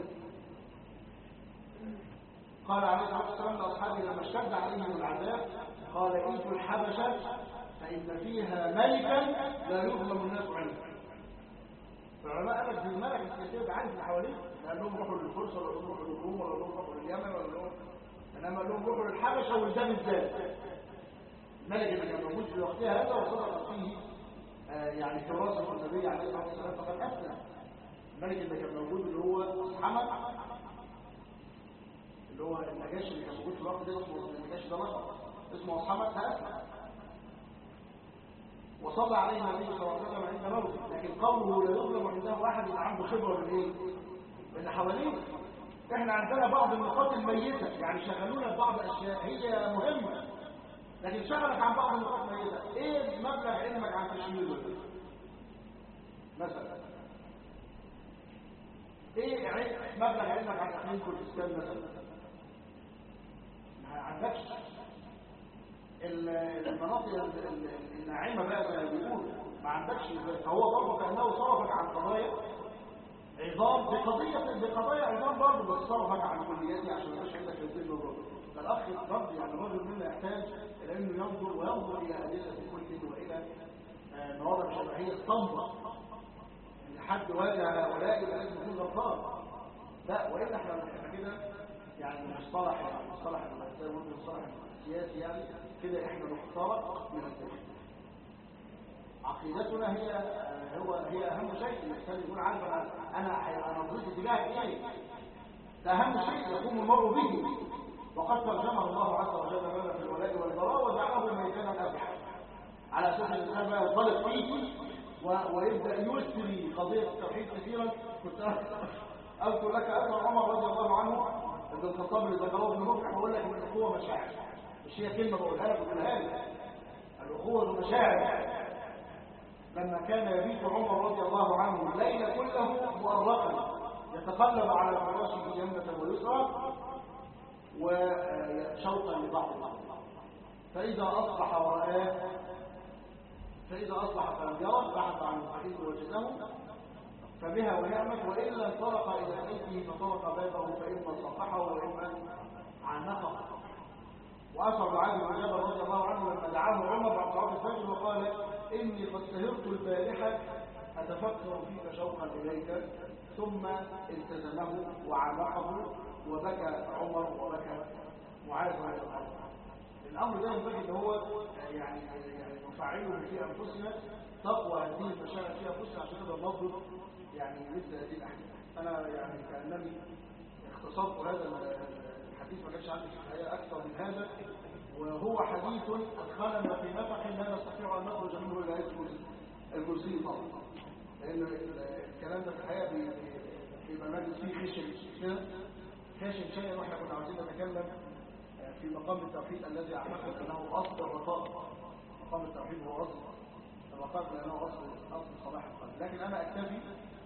Speaker 1: قال عليه الصلاة والسلام لأصحابه لما اشتد عليهم العذاب قال إيتوا الحبشة فإن فيها ملكا لا يظلم الناس عنه العلماء قال لك دي الملك السياسية بعارف اللي حواليه قال لهم روحوا للفرس ولا لهم روحوا للروم ولا لهم روحوا لليمن ولا لهم انما قال لهم روحوا للحبشة والدم الذات الملك اللي كان موجود في وقتها هذا وصدق فيه آه يعني فراسة النبي عليه الصلاة والسلام فقد أسلم الملك اللي كان موجود اللي هو حمد اللي هو النجاشي اللي كان موجود في الوقت ده اسمه النجاشي ده نصر اسمه اصحابك هأسلم وصلى عليه النبي صلى الله عليه وسلم عند موته لكن قوله لا يظلم عنده احد يبقى عنده خبره بالايه اللي حوالينا احنا عندنا بعض النقاط الميتة يعني شغلونا ببعض اشياء هي مهمة لكن شغلك عن بعض النقاط الميتة ايه مبلغ علمك عن تشميل الوزن مثلا ايه مبلغ علمك عن تحليل كردستان مثلا ما عندكش المناطق الناعمة بقى زي ما بيقولوا ما عندكش هو برضه كأنه صرفك عن قضايا عظام بقضية بقضايا عظام برضه بس صرفك عن كلياتي عشان ما يبقاش عندك الذل والرد فالأخ برضه يعني الرجل منا يحتاج إلى إنه ينظر وينظر إلى أدلة كل وإلى مواضع شرعية اسطمبة إن حد واجه هؤلاء يبقى لازم يكون غلطان لا وإلا احنا احنا كده يعني مصطلح يعني مصطلح المصطلح السياسي يعني كده احنا نخترق من الداخل عقيدتنا هي هو هي اهم شيء الانسان يكون عارف انا انا نظرتي تجاه ايه ده اهم شيء يقوم المرء به وقد ترجمه الله عز وجل لنا في الولاء والبراء وجعله ميزانا ابحث على اساس ان الانسان بقى ينطلق فيه ويبدا يسري قضيه التوحيد كثيرا كنت اذكر لك اثر عمر رضي الله عنه ابن الخطاب اللي ذكره ابن مفلح بقول لك ان الاخوه مشاعر مش هي كلمه بقولها لك بقولها لك الاخوه مشاعر لما كان يبيت عمر رضي الله عنه الليل كله مؤرقا يتقلب على فراشه يمنة ويسرى وشوقا لبعض فإذا أصبح ورآه فإذا أصبح فلم يره بحث عن الحديث وجده فبها ونعمت وإلا انطلق إلى بيته فطرق بابه فإما صفحه وإما عانقه وأشعر عادي بن جبل رضي الله عنه لما دعاه عمر بعد صلاة الفجر وقال إني قد سهرت البارحة أتفكر فيك شوقا إليك ثم التزمه وعانقه وبكى عمر وبكى معاذ رضي الله عنه الأمر ده ينبغي ان هو يعني يعني نفعله في أنفسنا تقوى هذه المشاعر في أنفسنا عشان نقدر نضبط يعني مثل هذه الأحداث أنا يعني كأنني اختصرت هذا الحديث ما كانش عندي في الحقيقة أكثر من هذا وهو حديث أدخلنا في نفح لا نستطيع أن نخرج منه إلى الكرسي طبعا لأن الكلام ده في الحقيقة بيبقى مجلس فيه خشن كده خشن شيء واحنا كنا عاوزين نتكلم في مقام التوحيد الذي أعتقد أنه أصل الرقاء مقام التوحيد هو أصل الرقاء لأنه أصل أصل صلاح القلب لكن أنا أكتفي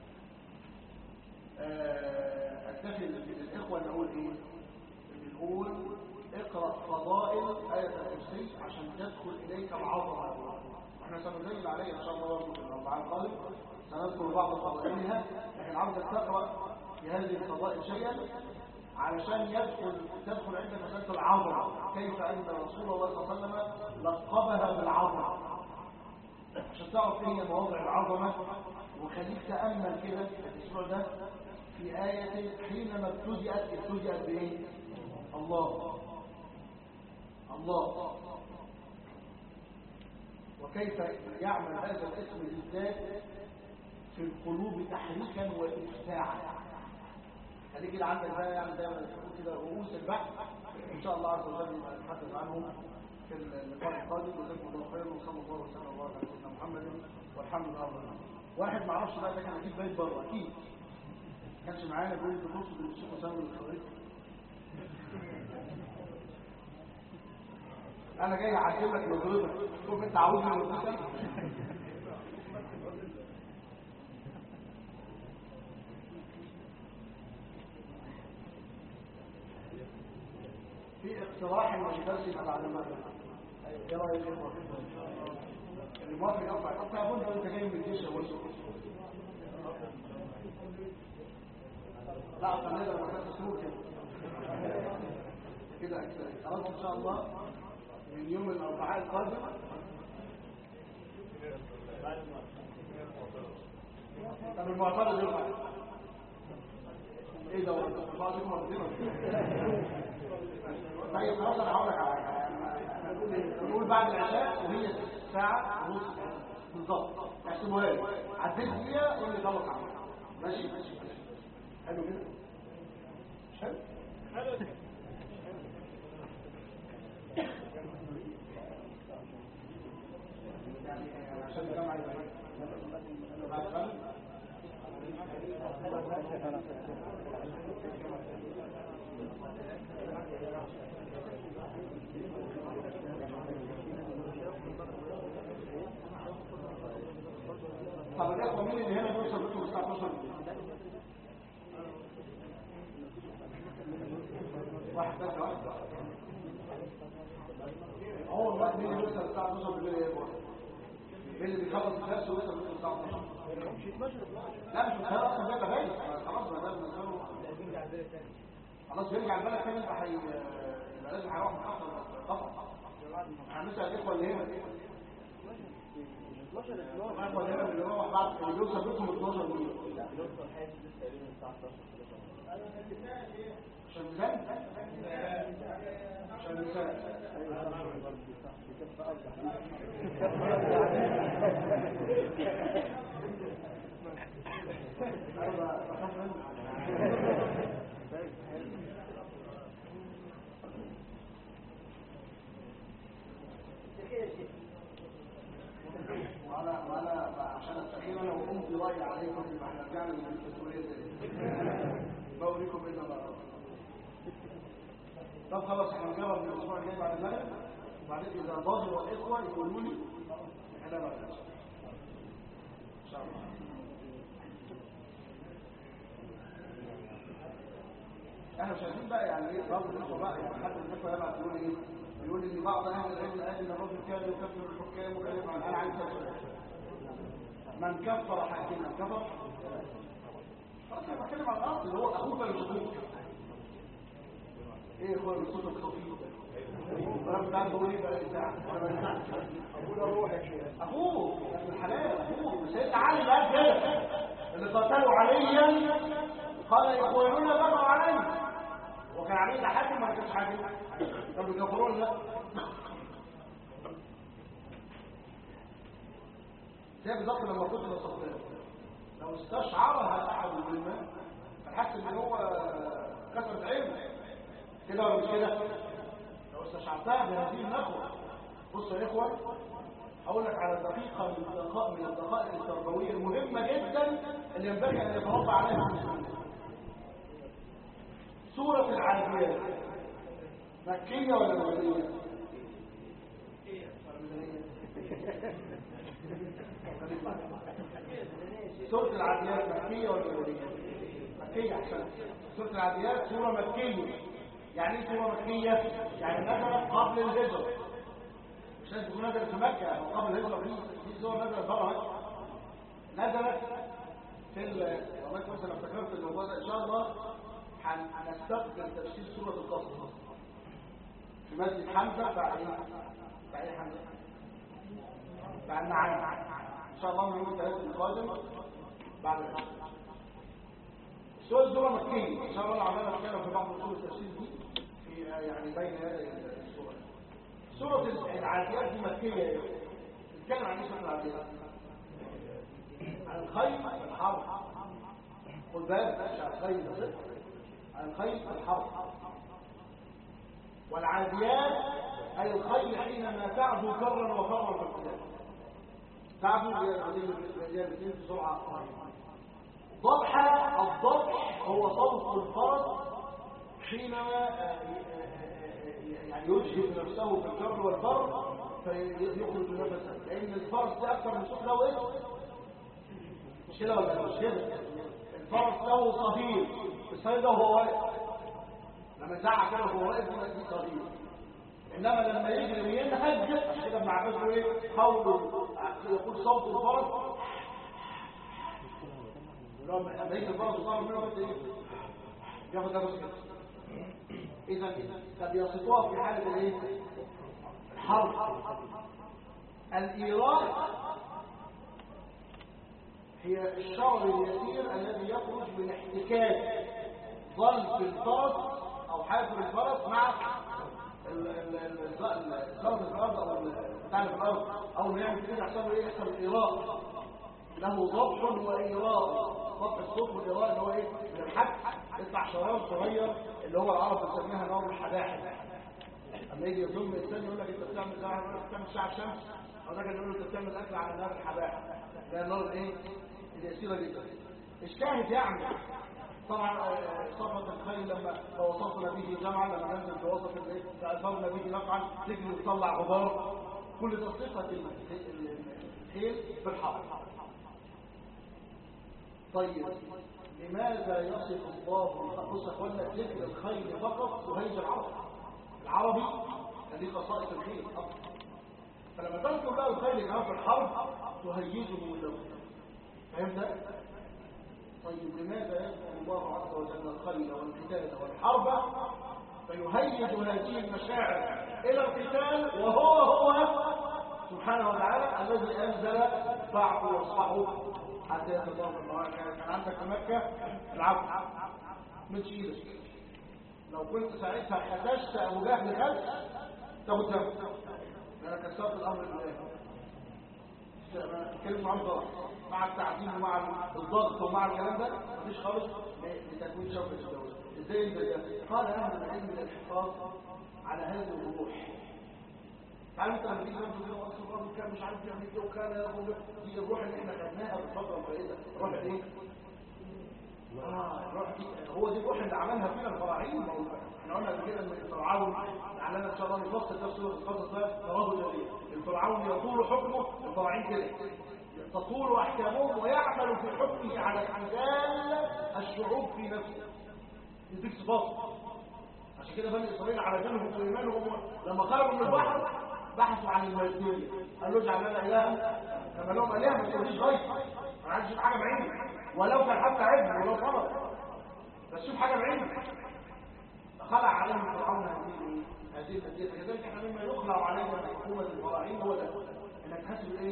Speaker 1: أكتفي للإخوة أن أقول إيه؟ بنقول اقرأ فضائل آية الكرسي عشان تدخل إليك العظمة واحنا سنزل عليها إن شاء الله برضه في الأربعاء القادم سنذكر بعض فضائلها لكن عاوزك تقرأ في هذه الفضائل شيئا علشان يدخل تدخل عندك مسألة العظمة كيف أن رسول الله صلى الله عليه وسلم لقبها بالعظمة عشان تعرف ايه هي مواضع العظمة وخليك تأمل كده في الأسبوع ده في آية حينما ابتدأت ابتدأت بإيه؟ الله الله وكيف يعمل هذا الاسم بالذات في القلوب تحريكا وإفتاعا خليك كده عندك بقى يعني دايما تقول كده رؤوس البحث ان شاء الله عز وجل نبقى نتحدث عنهم في اللقاء القادم وجزاكم الله خيرا وصلى الله وسلم وبارك على سيدنا محمد والحمد لله رب العالمين واحد ما اعرفش بقى ده كان اكيد بايت بره اكيد ما كانش معانا بيقول لي تقصد الشيخ اسامه الخوارج انا جاي اعلمك نظرتك شوف انت عاوزني نظرتك في اقتراح لدرس بعد المغرب ايه رايك يا اخوان الموافق يرفع طب تعبون لو انت جاي من الجيش يا وجه لا خلينا لما كانت تسمور كده كده كده خلاص ان شاء الله من يوم الاربعاء القادم طب المعترض يرفع ايه ده ولا بعض مرتين طيب خلاص انا هقول لك على حاجه نقول بعد العشاء وهي ساعه ونص بالظبط احسبوها لي عديت دقيقه قول لي خلاص عمل ماشي ماشي حلو كده حلو حلو يعني عشان الجامعه يبقى بعد طب الاخوه مين اللي هنا بيوصل بيتهم الساعه 12 واحد بس واحد هو الوقت مين اللي بيوصل الساعه 12 بالليل يا ابو مين اللي بيخلص الدرس ويوصل بيتهم الساعه 12 مش 12 لا مش متهيأ اصلا بيبقى باين خلاص ما ده خلاص بيرجع البلد تاني يبقى هي يبقى لازم هيروح متاخر طبعا هنسال الاخوه اللي هنا 12 الاخوه اللي هنا اللي هو بعد اللي بيوصل بيتهم 12 مليون لا بيوصل حاسس تقريبا الساعه 11 عشان ميزان عشان ميزان وانا وانا عشان استخير انا وقمت رايي عليكم يبقى احنا رجعنا من المسؤوليه دي بوريكم اذا ما طب خلاص احنا نجرب من الاسبوع الجاي بعد المغرب وبعدين اذا ضاجوا الاخوه يقولوا لي احنا بقى ان شاء الله احنا مش عايزين بقى يعني ايه برضه الاخوه بقى يعني حد من الاخوه يبعت يقول ايه يقول ان بعض اهل العلم قال ان الرجل كان يكفر الحكام وكان يفعل انا عايز اسال من كفر حاكما كفر خلاص انا بتكلم على الاصل اللي هو اخوك ولا مش اخوك ايه هو الصوت الخفيف ده انا بتاع بقول ايه بقى بتاع ابونا روح يا شيخ اخوه ابن الحلال اخوه سيدنا علي بقى كده اللي قتلوا عليا قال اخواننا بغوا علي وكان عليه ده حاكم ما كانش حاكم طب يكفرون لا زي بالظبط لما قتل صفوان لو استشعرها احد بالماء فحس ان هو كثره علم كده ولا مش كده لو استشعرتها بهذه النخوه بصوا يا اخوه اقول لك على دقيقه من الدقائق من الدقائق التربويه المهمه جدا اللي ينبغي ان يتربى عليها المسلمين سوره العاديات مكيه ولا مدنيه سورة العاديات مكية ولا مدنية؟ مكية أحسن سورة العاديات سورة مكية يعني ايه سورة مكية؟ يعني نزلت قبل الهجرة مش لازم تكون نزلت في مكة أو قبل الهجرة في في سورة نزلت بره مكة نزلت في ال والله كويس انا افتكرت الموضوع ده ان شاء الله هنستقبل تفسير سورة القصص في مسجد حمزة بعد ايه؟ بعد ايه حمزة؟ بعد معانا ان شاء الله من يوم الثلاث القادم بعد العشاء السورة السورة مكية ان شاء الله العلامة نتكلم في بعض اصول التفسير دي في يعني بين يدي السورة سورة العاديات دي مكية نتكلم عن ايه سورة العاديات عن الخيل الحرب خد بالك مش عن الخيل بس عن الخيل الحرب والعاديات اي الخيل حينما تعدو كرا وفرا في القتال تعدو الاثنين بسرعه ضبحة الضبح هو صوت الفرس حينما يعني يجهد نفسه في الجر والبر فيخرج نفسه لان الفرس ده اكثر من صوت له ايه مش كده ولا مش كده الفرس له صهيل الصهيل ده وهو واقف لما يزعق كده وهو واقف يبقى دي صهيل انما لما يجري وينهج عشان كده ابن عباس بيقول ايه قوله يقول صوت الفرس لما يجي الفرس وصار منه بس ايه ياخد ده بس كده اذا قد يصفوها في حاله الايه الحرب الايراء هي الشعر اليسير الذي يخرج من احتكاك ظلف الفرس او حافر الفرس مع الخلط في الارض او بتاع في الارض او نعمل كده يحصل ايه يحصل ايراء له ضبح وايراء ضبح الصوت والايراء اللي هو ايه من الحك يطلع شراب صغير اللي هو العرب بتسميها نار الحداحل اما يجي يضم الانسان يقول لك انت بتعمل ساعه بتعمل ساعه شمس او ده كان يقول له انت بتعمل اكل على نار الحداحل ده النار ايه اليسيره جدا الشاهد يعني طبعا صفة الخيل لما وصفنا به جمعا لما ننزل في وسط الليل فأثرنا به نقعا تجري وتطلع غبار كل ده صفة الخيل في الحرب طيب لماذا يصف الله بص اخوانا ذكر الخيل فقط تهيج العرب العربي هذه خصائص الخيل فقط فلما تذكر بقى الخيل كمان في الحرب تهيجه له فهمت طيب لماذا يذكر الله عز وجل الخيل والقتال والحرب فيهيج هذه المشاعر الى القتال وهو هو سبحانه وتعالى الذي انزل فاعفوا واصفحوا حتى يأتي الله بالمواعيد كان عندك في مكة العفو من ايدك لو كنت ساعتها حتشت ابو جهل خلف تاخد ذنب انا كسرت الامر لله كلمة عن ضغط مع التعديل ومع الضغط ومع الكلام ده مفيش خالص لتكوين شوكة الدولة ازاي انت ده قال اهل العلم الحفاظ على هذه الروح تعالوا انت لما تيجي تقول اصل الراجل كان مش عارف يعمل ايه وكان ياخد دي الروح اللي احنا خدناها في الفتره الفائده الروح الايه؟ اه الروح دي هو دي الروح اللي عملها فينا الفراعين احنا قلنا قبل كده ان الفرعون لعلنا ان شاء الله نفصل تفسير القصص ده تراه اليه الفرعون يطول حكمه الفراعين كده تطول احكامهم ويعمل في حكمه على احتلال الشعوب في نفسه يديك صفاته عشان كده بني اسرائيل على جنبهم في ايمانهم لما خرجوا من البحر بحثوا عن الميتين قالوا اجعل لنا الها كما لهم الها ما تقوليش غير ما عادش يشوف حاجه بعينه ولو كان حتى عبد ولو خبر بس شوف حاجه بعينه فخلع عليهم فرعون هذه هذه التدبير كذلك احنا مما يخلع علينا من حكومه الفراعين هو ده انك تحسب ايه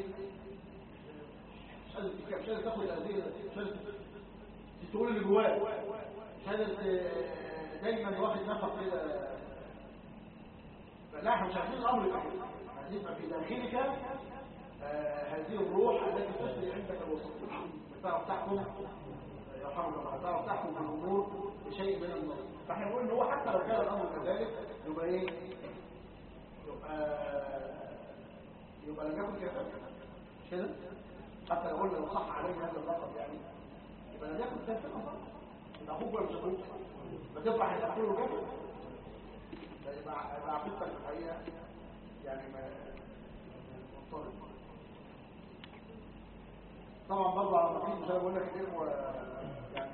Speaker 1: مش قادر مش قادر تاخد هذه مش قادر تقول اللي جواك مش قادر دايما واخد نفق كده فلا احنا مش عايزين الامر يبقى كده عايزين يبقى في داخلك آه هذه الروح التي تسري عندك الوسطيه بتعرف تحكم يرحمك الله تعرف تحكم في الامور بشيء من النظر فاحنا نقول ان هو حتى لو كان الامر كذلك يبقى ايه يبقى يبقى لم يكن كافر مش كده حتى لو قلنا لو صح عليه هذا اللقب يعني يبقى لم يكن كافر يبقى اخوك ولا مش اخوك فتفرح ان تقول كافر يبقى عقيدتك الحقيقه يعني ما مضطرب طبعا برضه على الرقيق مش بقول لك الاخوه يعني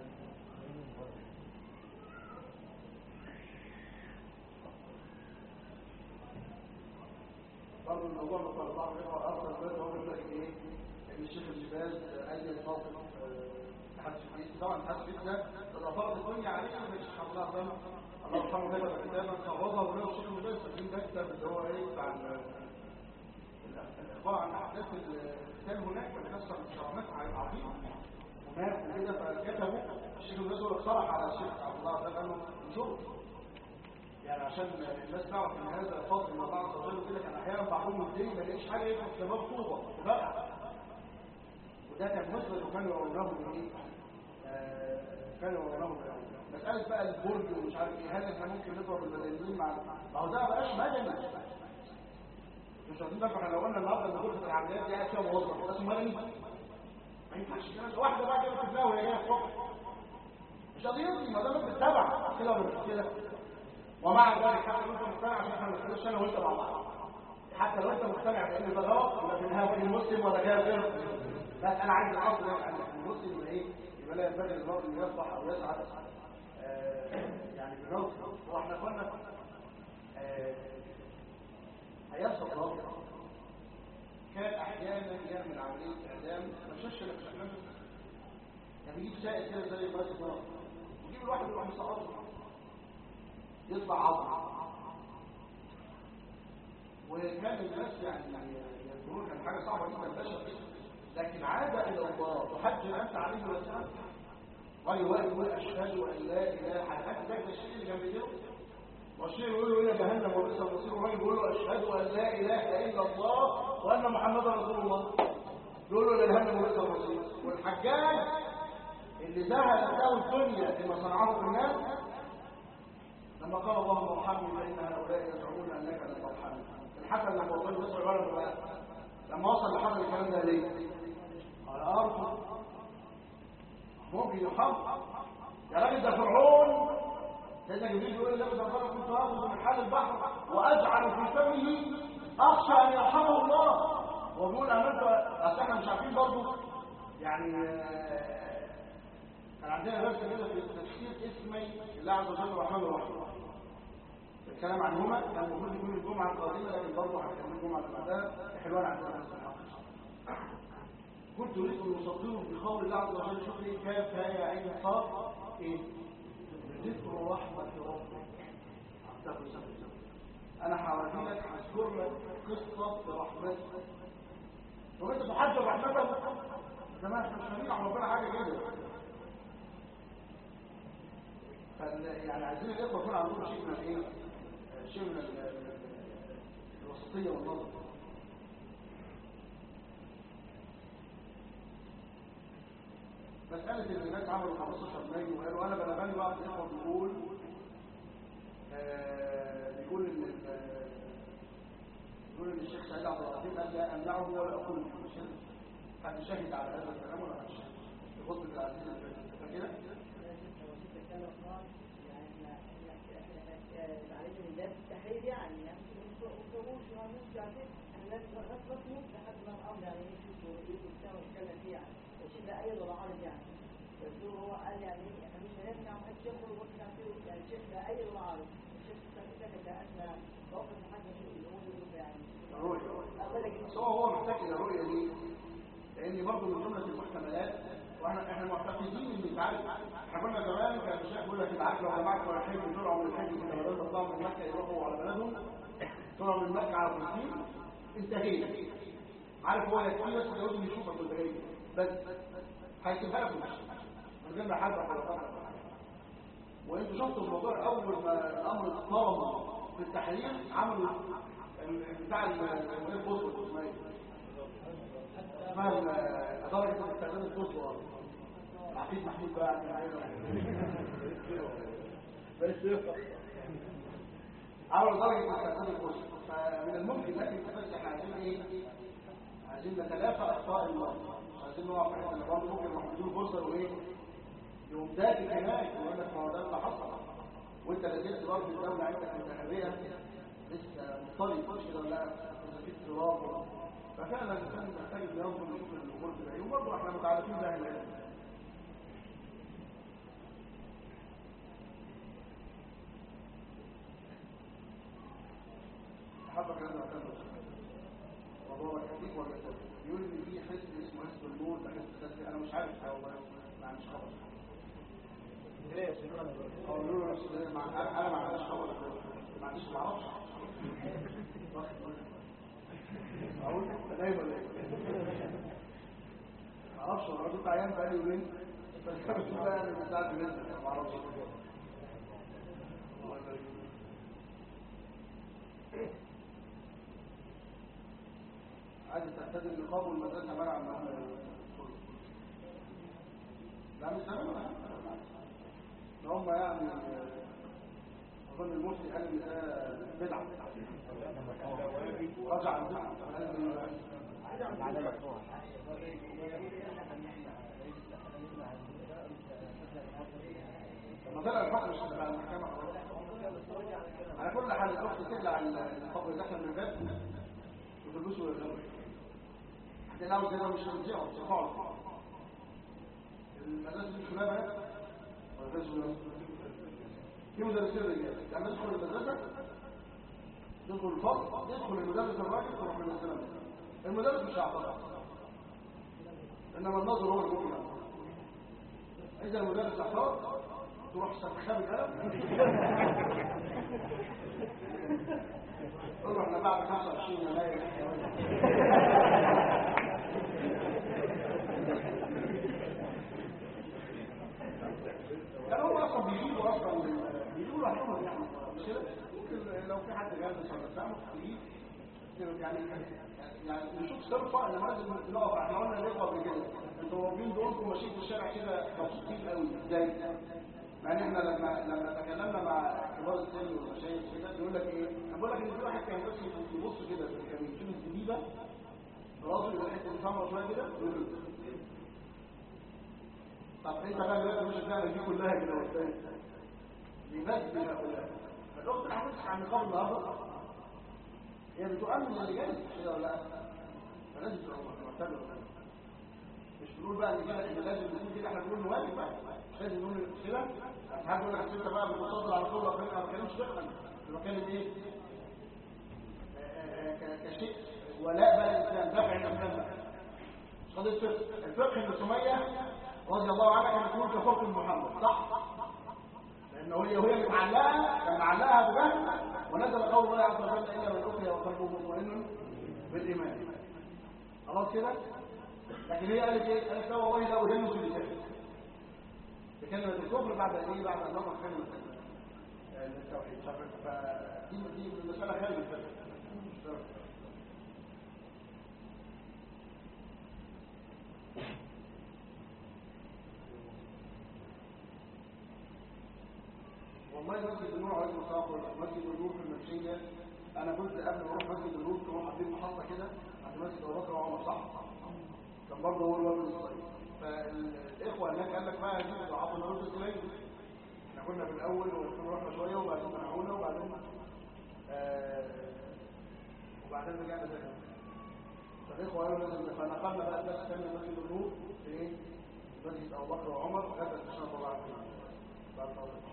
Speaker 1: برضه الموضوع مضطرب بعض الاخوه ارسل بس هو بيقول لك ايه ان الشيخ الجباز قال لي الموقف اتحاد الشيخ طبعا اتحاد الشيخ ده اذا فرض الدنيا عليه مش الله يرحمه الله يرحمه كتب كتابا صوبه وله الشيخ الجباز فاكرين ده كتاب اللي هو ايه بتاع الاخبار عن احداث كان هناك كسر الشرامات عظيمه هناك وكده فكتبوا الشيخ الجباز هو اقترح على الشيخ عبد الله ده قال له انشره يعني عشان الناس تعرف ان هذا فضل من الله عز وجل وكده كان احيانا بعضهم الدين ما لقيش حاجه يدخل في باب طوبه وبقى وده كان مصدر وكانوا يرونه بايه؟ آه كانوا يرونه بايه؟ مساله بقى البرج ومش عارف ايه هل احنا ممكن نضرب المدنيين مع ما هو ده ما بقاش مدني مش واخدين بالكم احنا لو قلنا النهارده ان غرفه العمليات دي قاعد فيها موظف ده اسمه مدني ما ينفعش كده واحده بقى كده في وهي جايه الصبح مش قضيتي ما دام بتتبع كده ولا مش كده ومع ذلك حتى لو انت مقتنع عشان احنا ما نتكلمش انا وانت مع بعض حتى لو انت مقتنع بان ده غلط يبقى في النهايه مسلم ولا كافر بس انا عايز الاصل ده ان المسلم يبقى ايه يبقى لا ينبغي للمرء ان يصبح او يسعد آه يعني بنوصل هو احنا قلنا آه هيحصل غلط كان احيانا يعمل عمليه اعدام ما مشاش لك شكلها يعني يجيب سائل كده زي ما النار يجيب الواحد يروح مسقطه يطلع عظم وكان الناس يعني يذكرون كان حاجه صعبه جدا البشر لكن عاد الى الله وحج انت عليه وسلم قال ويقول اشهد ان لا اله الا انت ده الشيء اللي كان بيديره والشيء يقول له الى جهنم وبئس المصير والراجل يقول له اشهد ان لا اله الا الله وان محمدا رسول الله يقول له الى جهنم وبئس المصير والحجاج اللي ذهب له الدنيا بما صنعه في الناس لما قال اللهم ارحمني فان هؤلاء يزعمون انك لن ترحمني الحسن لما وصل مصر ولا بقى لما وصل لحد الكلام ده ليه قال ارجو ممكن يحب يا راجل ده فرعون سيدنا جبريل يقول النبي صلى الله عليه وسلم كنت اخذ من حال البحر واجعل في فمه اخشى ان يرحمه الله وبيقول امنت اصل احنا مش عارفين برضه يعني آه، كان عندنا درس كده في تفسير اسمي الله عز وجل الرحمن الرحيم الكلام عنهما كان المفروض يكون الجمعه القادمه لكن برضه هنكمل الجمعه اللي بعدها حلوان عندنا نفس الحق كنت اريد ان اصدره بقول الله عز وجل شوف ايه كاف هاء عين صاد ايه ذكر رحمه ربك عبده سبحانه انا هوري لك هذكر لك قصه برحمته وانت تحجر رحمته زمان احنا مش فاهمين عن ربنا حاجه كده فال يعني عايزين الاخوه يكون عندهم شيء من الايه شيء من ال- ال- الوسطيه والنظر مسألة إن الناس عملوا 15 مايو وقالوا أنا بلغني بعض الإخوة بيقول آه، بيقول إن ال- بيقول إن الشيخ سعيد عبد العظيم قال لا أمنعه ولا أقول به شيء حد شهد على هذا الكلام ولا حد شهد في خطبة العزيز الفاتح فاكرة؟
Speaker 2: التحرير يعني يعني ما نفهموش ما نفهموش يعني احنا لازم نخلص لحد ما الامر يعني يشوف ويتكلم ويتكلم فيه يعني الشيء ده ايضا عارض يعني بس هو هو قال يعني احنا مش هنمنع محدش يخرج وقت يعني الشيخ ده ايضا عارض الشيخ سكت ده احنا موقف محدش يقول يقول يعني
Speaker 1: الرؤية بس هو هو محتاج إلى الرؤية دي لأن برضه من جملة المحتملات واحنا احنا معتقدين ان انت عارف احنا كنا زمان كان الشيخ بيقول لك ابعت لو جماعه رايحين بسرعه من الحج كده بدل ما يطلعوا من مكه يروحوا على بلدهم طلعوا من مكه على فلسطين انتهينا عارف هو يكفي بس لازم يشوفك وانت جاي بس هيسيبها لك من غير ما حد ولا قطع وانتوا شفتوا الموضوع اول ما الامر اتطرم في التحرير عملوا ال- بتاع المدير بوسط اسمها ايه؟ اسمها ال- اداره استخدام البوسط العقيد محمود بقى بس عملوا درجه استخدام البوسط فمن الممكن لكن بس احنا عايزين ايه؟ عايزين نتلافى اخطاء المرضى مش عايزين نقع في حته ان برضه ممكن محمودين فرصه وايه؟ يوم ذاتي هناك ويقول لك ما هو ده اللي حصل وانت لازلت برضه الدوله عندك متهريه لسه مضطرب مش كده ولا لا اذا في اضطراب ولا- ففعلا الانسان محتاج انه ينظر يشوف الامور كده يوم برضه احنا متعرفين ده العلم حبك لازم اعتمد موضوع الحديث ولا التوحيد بيقول ان في حزب اسمه حزب النور ده حزب سلفي انا مش عارف ده والله ما عنديش خبر اه بيقولوا نفس الكلام. مع- انا أنا ما عنديش خبر ما عنديش ما اعرفش واخد بالك. اقول انت نايم ولا ايه ما اعرفش انا كنت عيان بقالي يومين بس انا مش بقى انا من ساعه بنزل ما اعرفش الله يبارك فيك. عايز ترتدي النقاب والمدرسه منع ان هم يدخلوا لا مش تمام ده هم يعني اظن المفتي قال ان ده بدعه رجع عن بدعه قال إن- ما طلع الحكم مش تبع المحكمه خلاص. على كل حال الاخت تقلع القبر اللي احنا من باب وتلبسه للغرب حتى لو زي ما مش هنزعه تفاعل المدرسه دي كلها بنات مدرسه ولاد. في مدرسين رجال لما يدخل المدرسه يدخل الفصل يدخل المدرس الراجل تروح منزلها المدرس مش هيعترض انما النظر هو اللي ممكن يعترض. اذا المدرس اعترض تروح سخاب القلم قول له احنا بعد 25 يناير يعني هو اصلا بيجيبوا اصلا بيجيبوا لوحدهم يعني مش كده ممكن لو في حد جالس ولا بتاع ممكن تجيب يعني يعني نشوف صرفه ان لازم نقف احنا قلنا ليه قبل كده انتوا واقفين دولكم ماشيين في الشارع كده مبسوطين قوي ازاي مع ان احنا لما لما تكلمنا مع كبار السن والمشايخ كده بيقول لك ايه انا بقول لك ان في واحد كان بس يبص كده كان يشوف الزبيبه راسه يبقى حته الفم شويه كده يقول له طب انت بقى دلوقتي مش هتعمل دي كلها كده قدام لمجد هؤلاء فالاخت اللي هتمسك عن نقاب النهارده هي بتؤمن اللي جاي كده ولا لا فلازم تبقى معتبر مش بنقول بقى ان كده ان لازم نقول كده احنا بنقول نواجب بقى مش لازم نقول كده حد يقول لك انت بقى بتصدر على طول ربنا ما بتكلمش فقها انا بتكلم ايه آه، ك- كشيء ولاء بقى الاسلام دفع الاسلام بقى مش قضيه فقه الفقه ان سميه رضي الله عنها كانت تقول كفرت محمد صح لانه هي وهي متعلقه كان معلقها ابو جهل ونزل قول الله عز وجل الا من اخرى وقلبه مطمئن بالايمان خلاص كده لكن هي قالت ايه قالت لا والله لا ادنس بشيء بكلمه الكفر بعد ايه بعد ان نطق كلمه التوحيد فدي دي مساله خارج الفقه والله مسجد النور عليه الصلاه مسجد النور في المنشيه انا كنت قبل ما اروح مسجد النور كنت حاطين محطه كده عند مسجد ابو بكر وعمر صح كان برضه هو الوالد الصغير فالاخوه هناك قال لك بقى دي ضعاف النور الاسلامي احنا كنا في الاول وكنا رحنا شويه وبعدين منعونا وبعدين آه وبعدين رجعنا تاني فالاخوه قالوا لازم فنقلنا بقى الناس تاني مسجد النور في ايه؟ مسجد ابو بكر وعمر غدا عشان طبعا بعد طبعا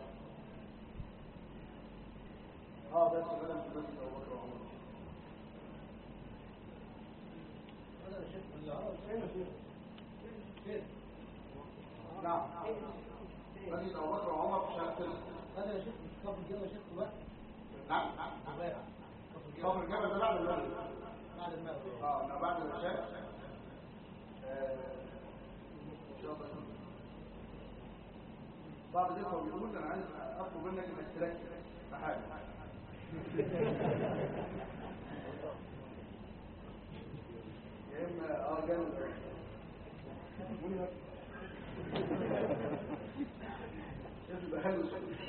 Speaker 1: اه بس بدل في مسجد ابو بكر وعمر نعم مسجد ابو بكر وعمر في شارع تلك
Speaker 3: هذا يا شيخ مش كفر الجبل يا شيخ دلوقتي
Speaker 1: نعم
Speaker 3: عباية كفر
Speaker 1: كفر الجبل ده بعد المغرب
Speaker 3: بعد المغرب
Speaker 1: اه ما بعد العشاء آه، ان شاء الله بعض الاخوه بيقول انا عايز اطلب منك انك تركز في حاجه يا اما اه جامد منهك شايف يبقى حلو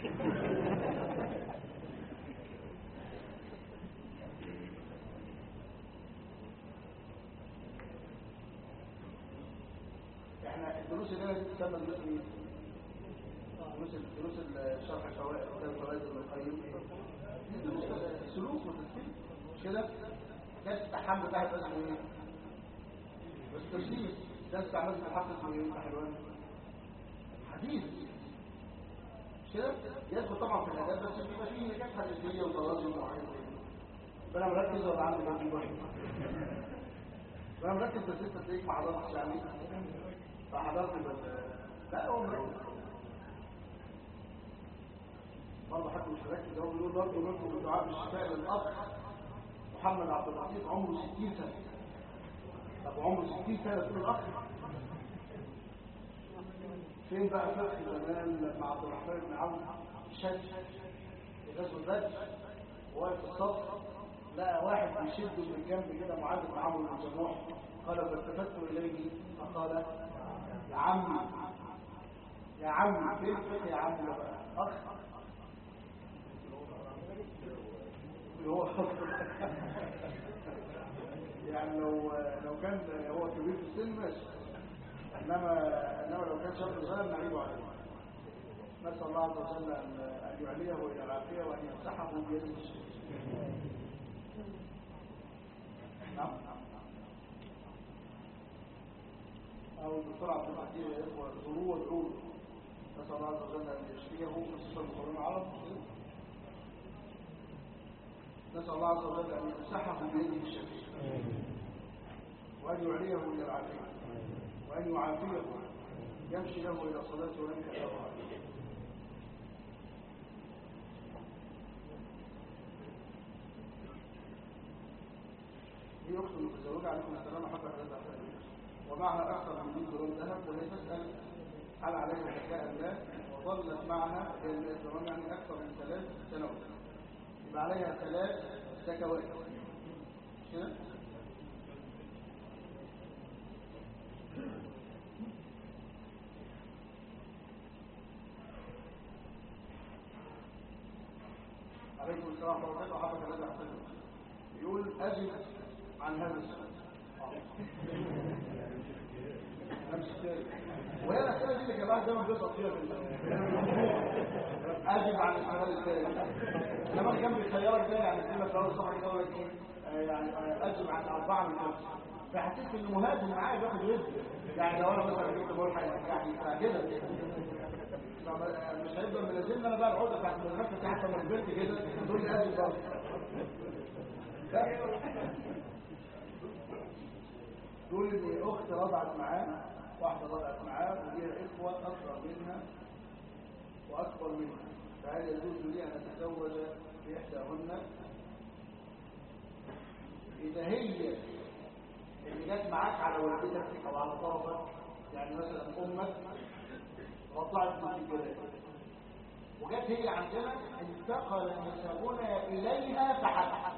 Speaker 1: احنا الدروس اللي هي تسمى دروس مين؟ دروس دروس الشرح الفوائد كتاب الفوائد ابن القيم دي دروس سلوك وتسليم مش كده؟ درس التحمل بتاع اسمه ايه؟ بس تسليم درس استعمال الحق اسمه ايه؟ بتاع حلوان حديث مش كده؟ يدخل طبعا في الاداب بس بيبقى فيه نكات حديثيه وتراجم وحاجات زي كده فانا مركز ولا عندي مركز واحد وانا مركز بس انت تلاقيك ما حضرتش يعني فحضرت بس لا هو مركز برضه حد مش مركز هو بيقول برضه منكم بالدعاء بالشفاء للاخ محمد عبد اللطيف عمره 60 سنه طب عمره 60 سنه تقول الاخ فين بقى فقه زمان لما عبد الرحمن بن عوف شد في غزوه بدر وواقف في الصف لقى واحد بيشده من الجنب كده معاذ بن عمرو بن جموح قال فالتفت اليه فقال يا عمي يا عمي فين فين يا عمي ده بقى اخ اللي هو يعني لو لو كان هو كبير في السن ماشي انما انما لو كان شاب صغير نعيب عليه نسال الله عز وجل ان ان يعليه الى العافيه وان يمسحه بيده الشريف نعم أو الدكتور عبد الحكيم يا إخوة زوروه وادعوا له نسأل الله عز وجل أن يشفيه خصوصا المقرون العرب نسأل الله عز وجل أن يمسحه بيده الشفيع وأن يعليه إلى العافية وأن يعافيه يمشي له إلى صلاته وأن يحفظه عليه هي أخت متزوجة عليكم السلام حتى ثلاثة أحسن ومعها أكثر من 100 جرام ذهب وهي تسأل هل عليها زكاة أم لا وظلت معها هي 100 جرام يعني أكثر من ثلاث سنوات يبقى عليها ثلاث زكوات مش كده؟ عليكم السلام ورحمة الله وبركاته حضرتك الذي أحسن يقول أجب عن هذا السؤال وهي الأسئلة دي اللي الواحد دايما بيسقط فيها في ال- اجب عن السؤال الثاني انما اللي كان بيخيرك ده يعني كلمه في اول صفحه كده يقول لك ايه آه، يعني آه، اجب عن اربعه من خمسه فحسيت ان مهاجم معايا بياخد رزق يعني لو انا مثلا جبت بقول حاجه يعني كده طب آه، مش هيفضل ملازمني انا بقى العقده بتاعت المدرسه دي حتى لما كبرت كده تقول لي اجب برضه لا. تقول ان اخت رضعت معاه واحده رضعت معاه وليها اخوه اصغر منها واكبر منها فهل يجوز لي ان اتزوج باحداهن اذا هي اللي جت معاك على والدتك او على طرفك يعني مثلا امك رضعت من الجلال وجت هي عندنا انتقل نسبنا اليها فحسب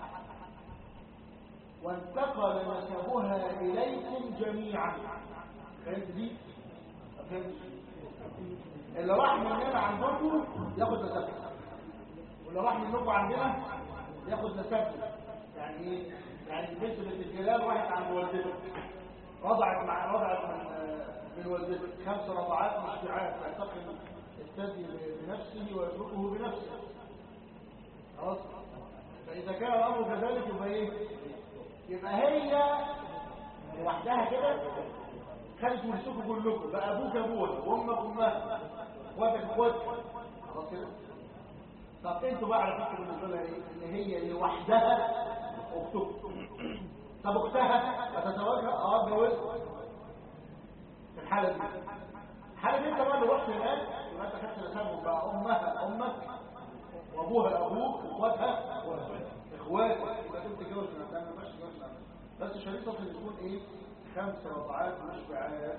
Speaker 1: وانتقل نسبها إليكم جميعا فهمت دي؟ فهمت اللي راح مننا عندكم ياخد نسبه واللي راح منكم عندنا ياخد نسبه يعني ايه؟ يعني البنت بنت الجلال راحت عند والدتك رضعت مع رضعت من من والدتك خمس رضعات مشبعات تعتقد الثدي بنفسه ويتركه بنفسه خلاص فإذا كان الأمر كذلك يبقى إيه؟ يبقى هي لوحدها كده خدت مرسوكوا كلكم بقى ابوك ابوها وامك امها اخواتك اخواتك خلاص كده طب انتوا بقى على فكره بالنسبه لها ايه ان هي لوحدها اختكم طب اختها هتتزوجها اه اتجوزها في الحاله دي الحاله دي انت بقى اللي رحت هناك يبقى انت خدت نسبهم بقى امها امك وابوها ابوك واخواتها اخواتك يبقى انت تتجوز من عندها ما ينفعش تتجوز من عندها بس شريطه ان تكون ايه خمس رضعات مشبعات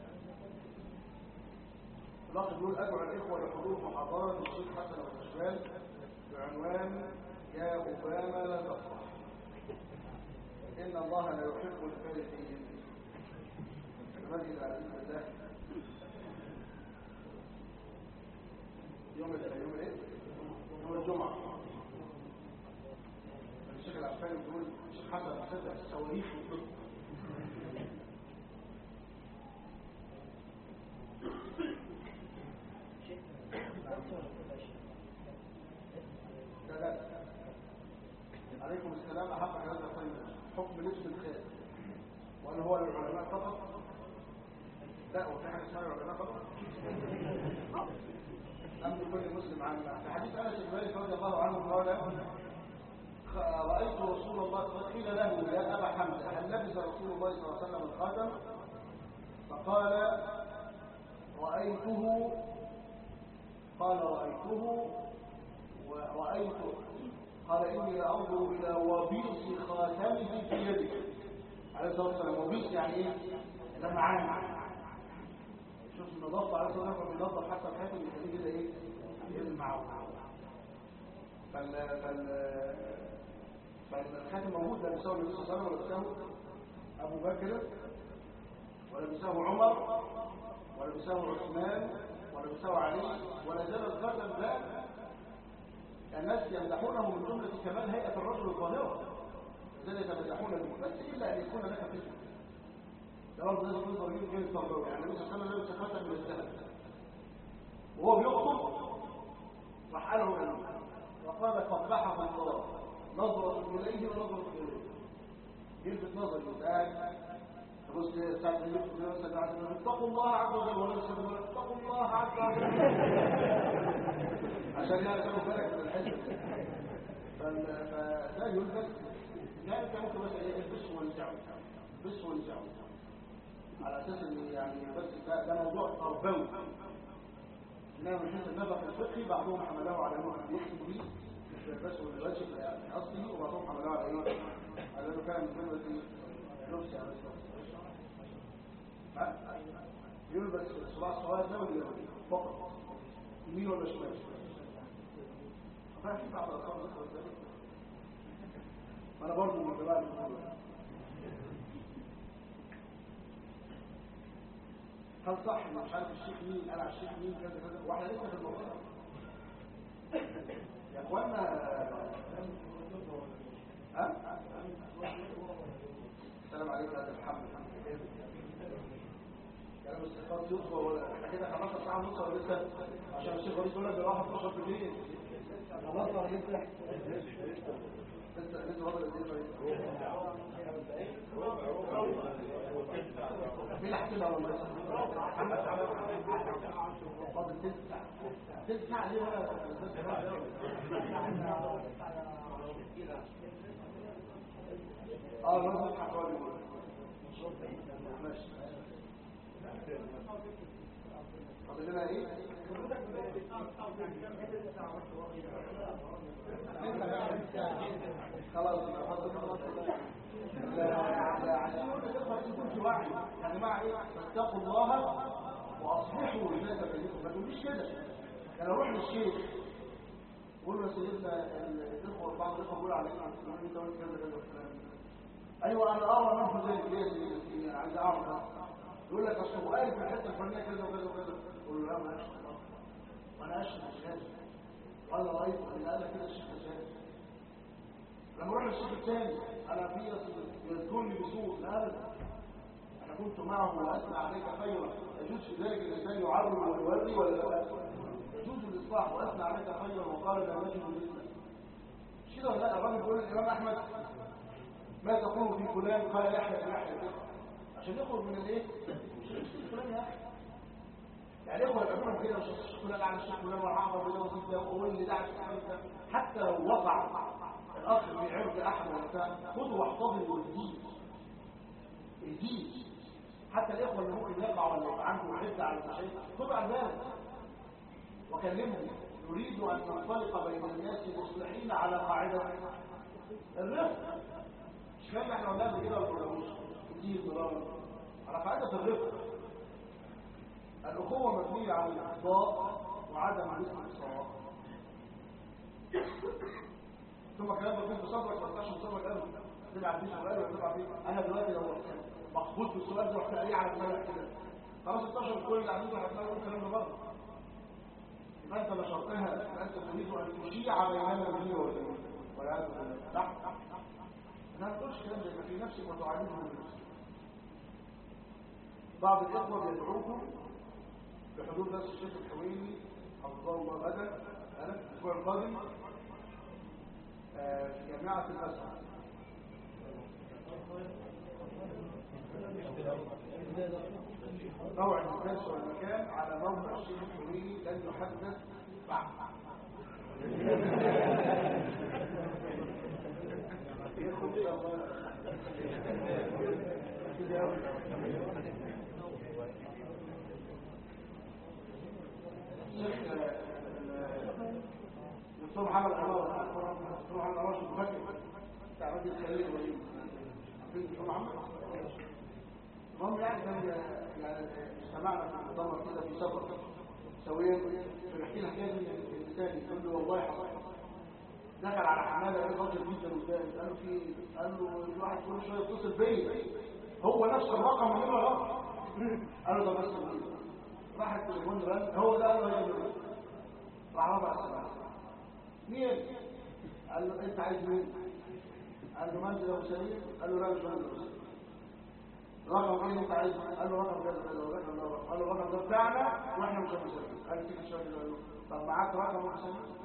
Speaker 1: الاخ بيقول ادعو الاخوه لحضور محاضره للشيخ حسن ابو الشمال بعنوان يا اوباما لا تفرح ان الله لا يحب الفارحين المسجد العزيز بالله يوم ال- يوم الايه يوم الجمعه الشيخ العفاني بيقول الشيخ حسن مصدق الصواريخ والطب لا لا عليكم السلام أحق هذا الطيب حكم لبس الخير وأن هو للعلماء فقط لا هو في حاجة اسمها للعلماء فقط أم لكل مسلم عامة في حديث أنس بن مالك رضي الله عنه قال خ- رأيت رسول الله قيل له يا أبا حمزة هل لبس رسول الله صلى الله عليه وسلم الخاتم فقال رأيته قال رأيته ورأيته قال إني لأنظر إلى وبيص خاتمه في يدك عليه الصلاة والسلام وبيص يعني إيه؟ لمعان شوف النظافة عليه الصلاة والسلام بينظف حتى الخاتم يخليه كده إيه؟ يلمع فال فال فالخاتم موجود لا بيساوي النبي صلى الله عليه وسلم ولا بيساوي أبو بكر ولا بيساوي عمر ولا بيساوي عثمان ولا بيساوي علي ولا زال الخاتم ده الناس يمدحونه من جملة كمال هيئة الرجل الظاهرة زال يتمدحون به بس إلا أن يكون لك فتنة ده برضه لازم يكون ضروري غير التربوي يعني النبي صلى الله عليه وسلم لبس خاتم من الذهب وهو بيخطب راح قاله له وقال قبحه الله نظرة إليه ونظرة إليه يلفت نظري قال تبص ساعة اللي يلفت نظري مثلا اتقوا الله عز وجل ولا يسلم اتقوا الله عز وجل عشان يعني تاخد بالك من الحزب فال- فده يلبس لا انت ممكن بس ايه البسه وانزعه بسه وانزعه على اساس ان يعني بس ده, ده موضوع تربوي انما من حيث النفق الفقهي بعضهم حمله على انه يختم به مش بس الوجه يعني اصله وبعضهم حمله على ايه على انه كان من جمله لبس على ها؟ يلبس الصباع الصغير ده ولا فقط يمين ولا شمال فاكيد بعض الأطفال ذكر ذلك أنا برضو من جماعة الموضوع هل صح إن مش عارف الشيخ مين قال على الشيخ مين كذا كذا واحنا لسه في الموضوع يا اخوانا ها السلام عليكم يا الحمد كلام الاستيقاظ يصبر ولا احنا كده 15 ساعه ونص ولا لسه عشان الشيخ وليد يقول لك ده راح 12 بالليل خلاص ولا لسه لسه لسه فاضل قد ايه مين اللي حكينا والله فاضل تلت ساعه تلت ساعه ليه اه لازم تصحى شويه ماشي فاضل لنا ايه خلاص لا لا عشان يكون في وعي يا جماعه ايه فاتقوا الله واصلحوا ذات بينكم ما تقوليش كده انا اروح للشيخ قول له يا سيدنا الاخوه بعض الاخوه بيقولوا علينا عن انت قلت كذا كذا والكلام ايوه انا ارى نفسه زي ليه يا سيدي انا عايز اعرف بس يقول لك اصل هو قال في الحته الفلانيه كذا وكذا وكذا قول له لا ما اشهد وانا اشهد الشهاده وانا رايت ان قال كده الشيخ الشهاده لما اروح للشيخ الثاني انا في يذكرني بسوء لا ابدا انا كنت معه واثنى عليك خيرا يجوز في ذلك الانسان يعرض ويوري ولا لا يجوز الاصلاح واثنى عليك خيرا وقال لا نجد مثلك مش كده ولا لا الراجل بيقول الامام احمد ما تقول في فلان قال يحيى بن يحيى عشان يخرج من الايه مش الشيخ فلان يا اخي يعني اخوه يعملوا كده مش الشيخ فلان على الشيخ فلان والعمر وده وزيد ده وقول اللي ده على الشيخ ده حتى لو وقع الاخ في عرض احد ولا بتاع خده واحتضن والدين الدين حتى الاخوه اللي ممكن يقع ولا يبقى عنده حده على المشايخ خد على بالك وكلمهم نريد ان ننطلق بين الناس مصلحين على قاعده الرفق مش فاهم احنا قلنا قبل كده ولا مش كتير مرارا على قاعده الرفق الاخوه مبنيه على الاخطاء وعدم الاستقصاء ثم كلام بيكون في صدرك ما تبقاش في صدرك ابدا تبعت بيه سؤال ولا تبعت بيه انا دلوقتي لو مخبوط في السؤال ده رحت قايل على دماغك كده خلاص 16 كل اللي عاملينه هتلاقي يقول الكلام ده برضه يبقى انت نشرتها يبقى انت تريد ان تشيع بيننا به وبين والعياذ بالله صح انا ما تقولش كلام زي ما في نفسك وتعالجه بنفسك بعض الاخوه بيدعوكم بحضور درس الشيخ الحويني حفظه الله غدا انا الاسبوع القادم آه، في جامعه الازهر موعد الدرس والمكان على موقع الشيخ الحويني لن يحدث بعد يدخل ان شاء الله كده أوي. الشيخ دكتور محمد عمار دكتور محمد عمار شو بفكر بتاع راجل الخليج وليد عارفين دكتور محمد المهم يعني كان يعني اجتمعنا في المؤتمر كده في سفر سويا فبحكي لي حكايه الانسان يقول له والله حصل دخل على حماده قال راجل جدا قدام قال له في قال له في واحد كل شويه يتصل بيا هو نفس الرقم اللي انا رقم قال له ده بس مين راح التليفون رن هو ده قال له يا جماعه راح رفع السماعه مين قال له انت عايز مين قال له منزل ابو سليم قال له لا مش منزل ابو سليم رقم ايه انت عايز قال له رقم كذا كذا ورقم ده قال له الرقم ده بتاعنا واحنا مش ابو سليم قال له تيجي شويه قال له طب معاك رقم ابو سليم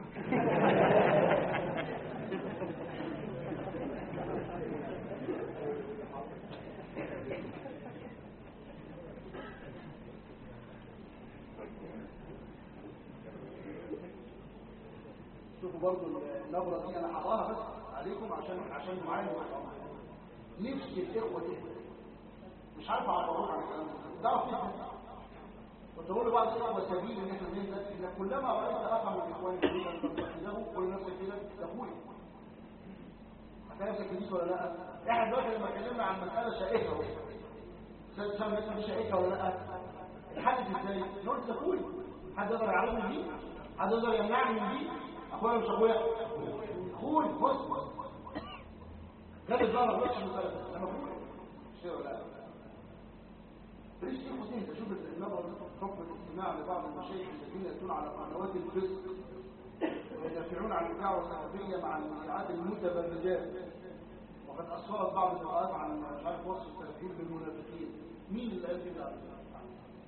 Speaker 1: شوفوا برضو النبرة دي انا حطاها بس عليكم عشان عشان معايا نفسي الاخوة دي مش عارف اعبروك عن الكلام ده ده فيه كنت بقول لبعض الاخوة سبيل ان احنا ننزل اذا كلما رايت اخا من الاخوان جديدا فاتخذه قول لنفسك كده ده اخويا هتلاقي نفسك جديد ولا لا احنا دلوقتي لما اتكلمنا عن مسألة شائكة اهو سام مثلا شائكة ولا لا الحل ازاي نقول ده اخويا حد يقدر يعرضني دي حد يقدر يمنعني من دي اخويا مش اخويا اخوي بص كانت بقى ما غلطش المسألة انا اخويا مش كده ولا لا ليش تاخد انت شوف النظر حكم الاستماع لبعض المشايخ الذين ياتون على قنوات الفسق ويدافعون عن الدعوه السلفيه مع المذيعات المتبرجات وقد اسفرت بعض اللقاءات عن مش عارف وصف السلفيين بالمنافقين مين اللي قال كده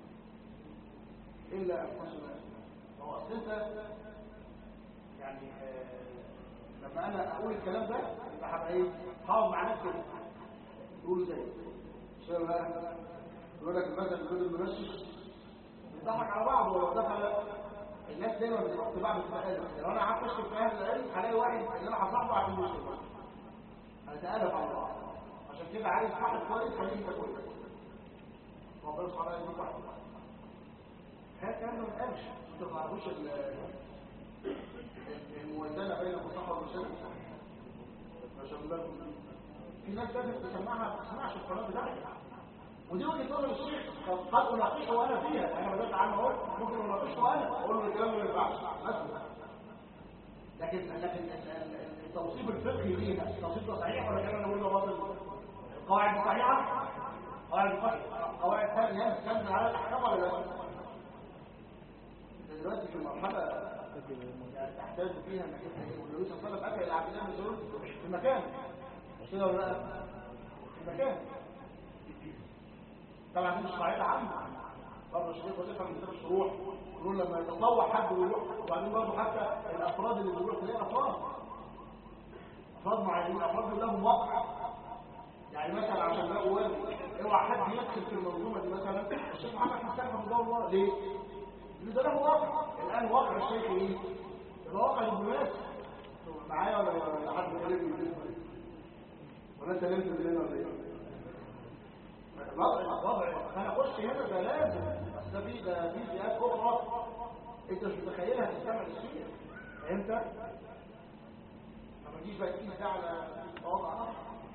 Speaker 1: الا انفسنا هو اصل انت يعني آه، لما انا اقول الكلام ده يبقى هبقى ايه هقعد مع نفسي كده يقولوا زي شباب بقى يقول لك المثل الجود المنشش بيضحك على بعض ولو دخل الناس دايما بتحط بعض السؤال لو انا قعدت اشرب في اهل العلم هلاقي واحد اللي انا هصاحبه عشان يشرب هنتالف على بعض عشان كده عايز واحد كويس خليه انت كويس ربنا سبحانه وتعالى يديك واحد هذا الكلام ده ما اتقالش انتوا ما تعرفوش ال- الموازنه بين المصحف والمشاهد ما شاء الله في ناس لازم تسمعها ما تسمعش القناه بتاعتها ودي وجهه نظر الشيخ قد اناقشه وانا فيها انا بدات عنه اهو ممكن اناقشه وانا اقول له الكلام ما ينفعش مثلا لكن لكن ال- ال- التوصيف الفقهي لينا التوصيف ده صحيح ولا كان نقول له باطل القواعد دي صحيحه قواعد صحيحه قواعد ثانيه تنزل على الاحكام ولا لا انت دلوقتي في مرحله يعني تحتاج فيها انك انت ايه والنبي صلى الله عليه وسلم اكل العبد الله بن مسعود في مكان مش كده ولا لا في مكان طبعا دي مش قاعده عامه برضه الشيخ وظيفه من كتاب الشروح يقول لما يتطوع حد ويروح وبعدين برضه حتى الافراد اللي بيروح تلاقي افراد افراد معينين افراد لهم وقع يعني مثلا عشان ده والد اوعى حد يدخل في المنظومه دي مثلا الشيخ محمد حسان حفظه الله ليه؟ لان ده له واقع الان واقع الشيخ ايه؟ يبقى واقع الناس معايا ولا ولا حد كلمني بالنسبه ولا انت نمت مننا ولا ايه؟ الوضع الوضع فانا اخش هنا ده لازم بس ده في ده في فئات اخرى انت مش متخيلها تستمع للشيء فهمت؟ ما تجيش بقى تقيس ده على وضع اخر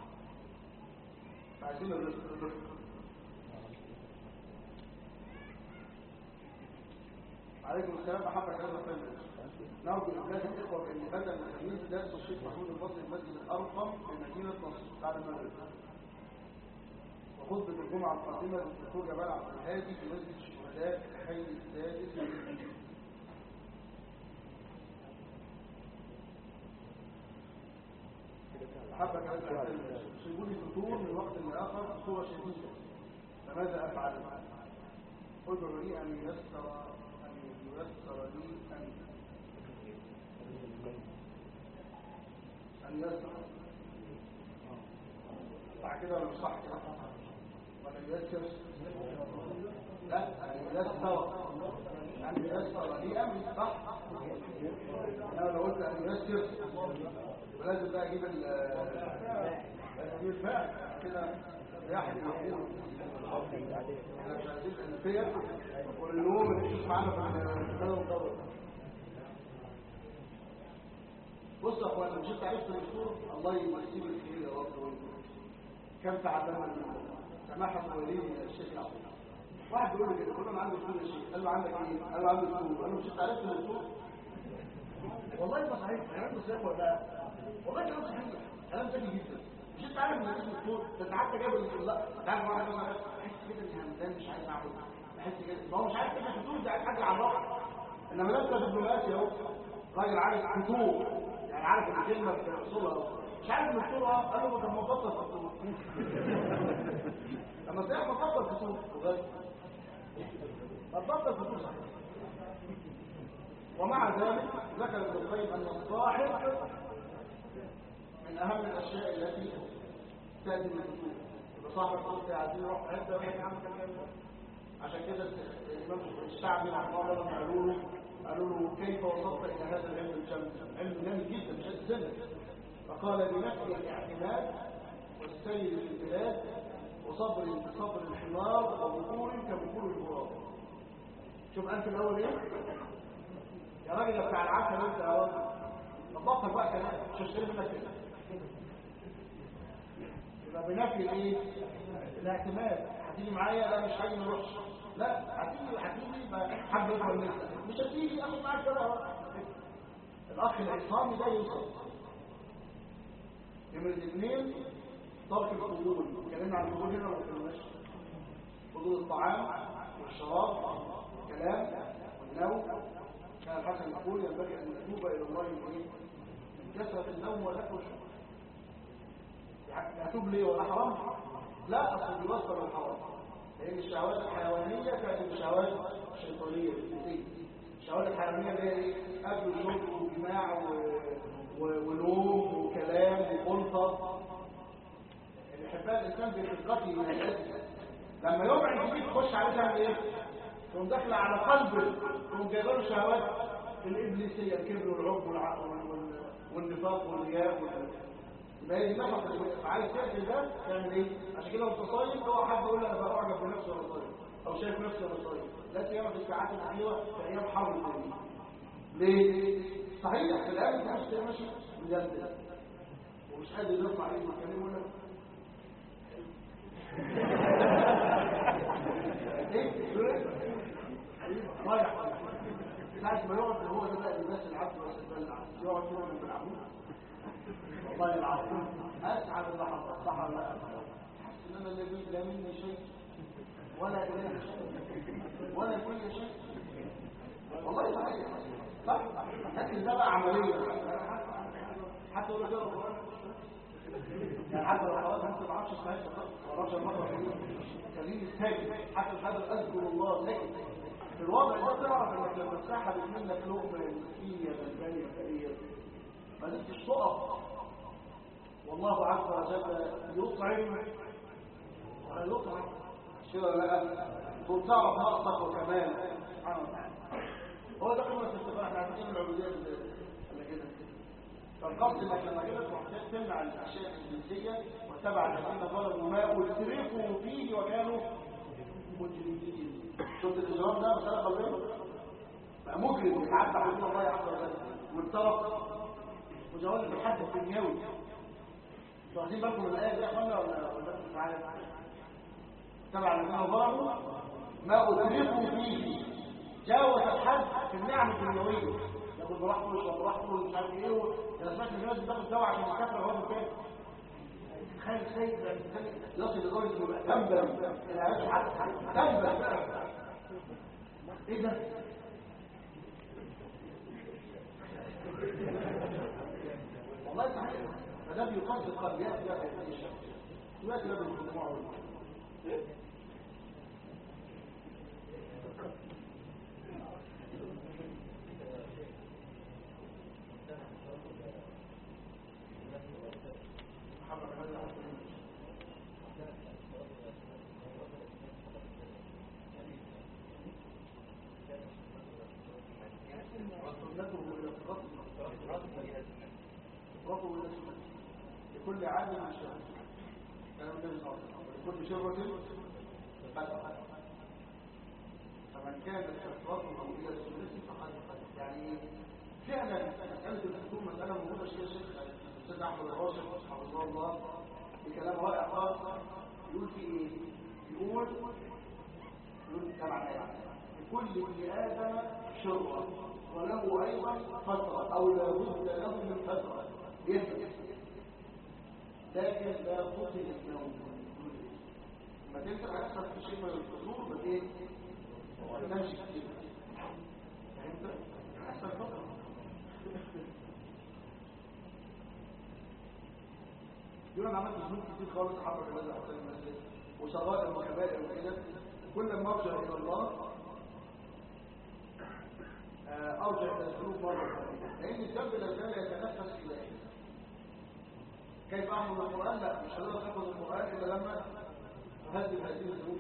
Speaker 1: عايزين الرزق الرزق عليكم السلام احبك هذا الفيلم نرجو إبلاغ الإخوة بأن بدل تمييز درس الشيخ محمود البصري المسجد الأرقم بمدينة نصر بعد المغرب وخطبة الجمعة القادمة للدكتور جمال عبد الهادي في مسجد الشهداء الحي السادس بالمدينة. أحبك هذا الفيلم يصيبوني فتور من وقت لآخر بصورة شديدة فماذا أفعل؟ ادعو لي أن ييسر أن ييسر لي أن أن يسر صح كده ولا مش صح كده ولا ييسر لا أن ييسر أن ييسر لي أمري صح أنا لو قلت أن ييسر لازم بقى أجيب ال لازم أجيب الفعل كده يحيى محمود احنا مش عايزين الفيل والنوم اللي تشوف معانا في الكتاب المدور بص يا اخوانا مش انت عرفت الدكتور الله يمسيه بالخير يا رب ويقول كم تعلمنا منه سماحه ولي الشيخ العظيم واحد بيقول لي كده كل ما عنده دكتور يا شيخ قال له عندك ايه؟ قال له عندي دكتور قال له مش انت عرفت الدكتور والله ما صحيح كلام صحيح ولا لا؟ والله كلام صحيح كلام ذكي جدا مش انت عارف ان مفيش دكتور ده انت حتى جايب ال- لا تعرف واحد مثلا بحس كده اني همدان مش عايز اعمل بحس كده ما هو مش عارف كده دكتور ده عايز حاجه على الرقم انما ده انت دبلوماسي اهو راجل عارف خطوط يعني عارف الكلمه في اصولها اهو مش عارف من اصولها قال له طب ما تبطل خطوط لما تعرف تبطل خطوط وبس ما تبطل خطوط صحيح ومع ذلك ذكر ابن القيم ان الصاحب من اهم الاشياء التي تاتي من الدخول يبقى صاحب الدخول عايزين نروح في حته ويحكي عن كلام عشان كده الامام الشعبي رحمه الله لما قالوا له قالوا له كيف وصلت الى هذا العلم الجامد علم جامد جدا مش السنه فقال بنفي الاعتماد والسير في البلاد وصبر بصبر الحمار وبكور كبكور الغراب شوف انت الاول ايه يا راجل يا بتاع العسل انت يا راجل طب بطل بقى كلام مش هشتري منك كده يبقى بنفي الايه الاعتماد هتيجي معايا لا مش هاجي ما اروحش لا هتيجي هتيجي يبقى حد يفضل نفسك مش هتيجي اخد معاك كده الاخ العصامي ده يوصل نمرة اثنين ترك الفضول اتكلمنا عن الفضول هنا ولا اتكلمناش فضول الطعام والشراب والكلام والنوم كان الحسن يقول ينبغي ان نتوب الى الله من ايه؟ من كثره النوم والاكل والشرب يعني اتوب ليه ولا حرام لا اصل بيوصل الحرام لان الشهوات الحيوانيه كانت الشهوات الشيطانيه الشهوات الحيوانيه اللي هي ايه اكل وشرب وجماع و... و... ونوم وكلام وخلطه اللي يحبها الانسان بفطرته من الاسم لما يوم جديد تخش عليه تعمل ايه تقوم داخله على قلبه تقوم جايبه له شهوات الابليسيه الكبر والعب والع... وال... والنفاق والرياء وال... يبقى هي دي نفقه عايز تقتل ده تعمل ايه عشان كده وانت صايم اوعى حد يقول لي انا بعجب بنفسي وانا صايم او شايف نفسي وانا صايم لا سيما في الساعات الاخيره في ايام حرب الدين ليه صحيح في الايام انت مش ماشي مجدد ومش قادر يرفع عليه ويتكلم ولا ايه رايح ساعة ما يقعد هو ده بقى لباس العبد والسبال يقعد يقعد بالعبود والله العظيم اسعد اللحظات صح ولا لا حاسس ان انا لا لا مني شيء ولا اليه شيء ولا كل شيء والله صحيح صح لكن ده بقى عمليه حتى لو جرب يعني حتى لو خلاص انت ما اعرفش اسمها ما اعرفش المره خليني ساكت حتى مش قادر اذكر الله لكن في الوضع ده تعرف انك لما تسحب منك لقمه مسكين يا غلبان يا فقير ما لسه تقف والله عز وجل يطعم ولا يطعم كده ولا لا تقول تعرف نقصك وكمالك سبحانه وتعالى هو ده قيمه الاستغفار احنا عارفين العبوديه اللي كده فالقصد انك لما كده تروح تمنع الاشياء الجنسيه وتبع الذين ظلموا ما اسرفوا فيه وكانوا مجرمين شفت الاجرام ده مساله قلبيه بقى مجرم يتعدى حدود الله عز وجل وانطلق وجواز الحد الدنيوي انتوا واخدين بالكم من الايه دي يا اخوانا ولا ولا مش عارف تبع الذين ظلموا ما اسرفوا فيه جاوز الحد في النعم الدنيويه ياخد براحته ويشرب براحته ومش عارف ايه انا سمعت ان الناس بتاخد دواء عشان يسافر وهو مكان تخيل سيد الانسان يصل لدرجه انه يبقى تنبل العلاج حتى تنبل ايه ده؟ والله صحيح فده بيقصد قلبيات لا هذه الشخص دلوقتي لازم الجموع لكل عام من شهر كان النبي صلى الله عليه وسلم ولكل شرة قدر فمن كان استفراغه الى الثلث فقد قدر يعني فعلا مسألة الحكومة مسألة موجودة شيء شيخ الأستاذ أحمد الراشد حفظه الله في كلام رائع خالص يقول في إيه؟ يقول يقول تبع لكل ابن آدم شرة وله أيضا فترة أو لا بد له من فترة يثبت لكن لا قتل النوم لما تنسى هيحصل في شيء من الفطور ما ايه ما تنامش كتير فهمت هيحصل فتره يقول انا عملت ذنوب كتير خالص حرك الناس حتى المسجد وصغائر وكبائر وكده كل ما ارجع الى الله ارجع الى الذنوب مره ثانيه لان الذنب لا زال يتنفس اليه كيف احفظ القران لا مش هقدر احفظ القران الا لما اهذب هذه الذنوب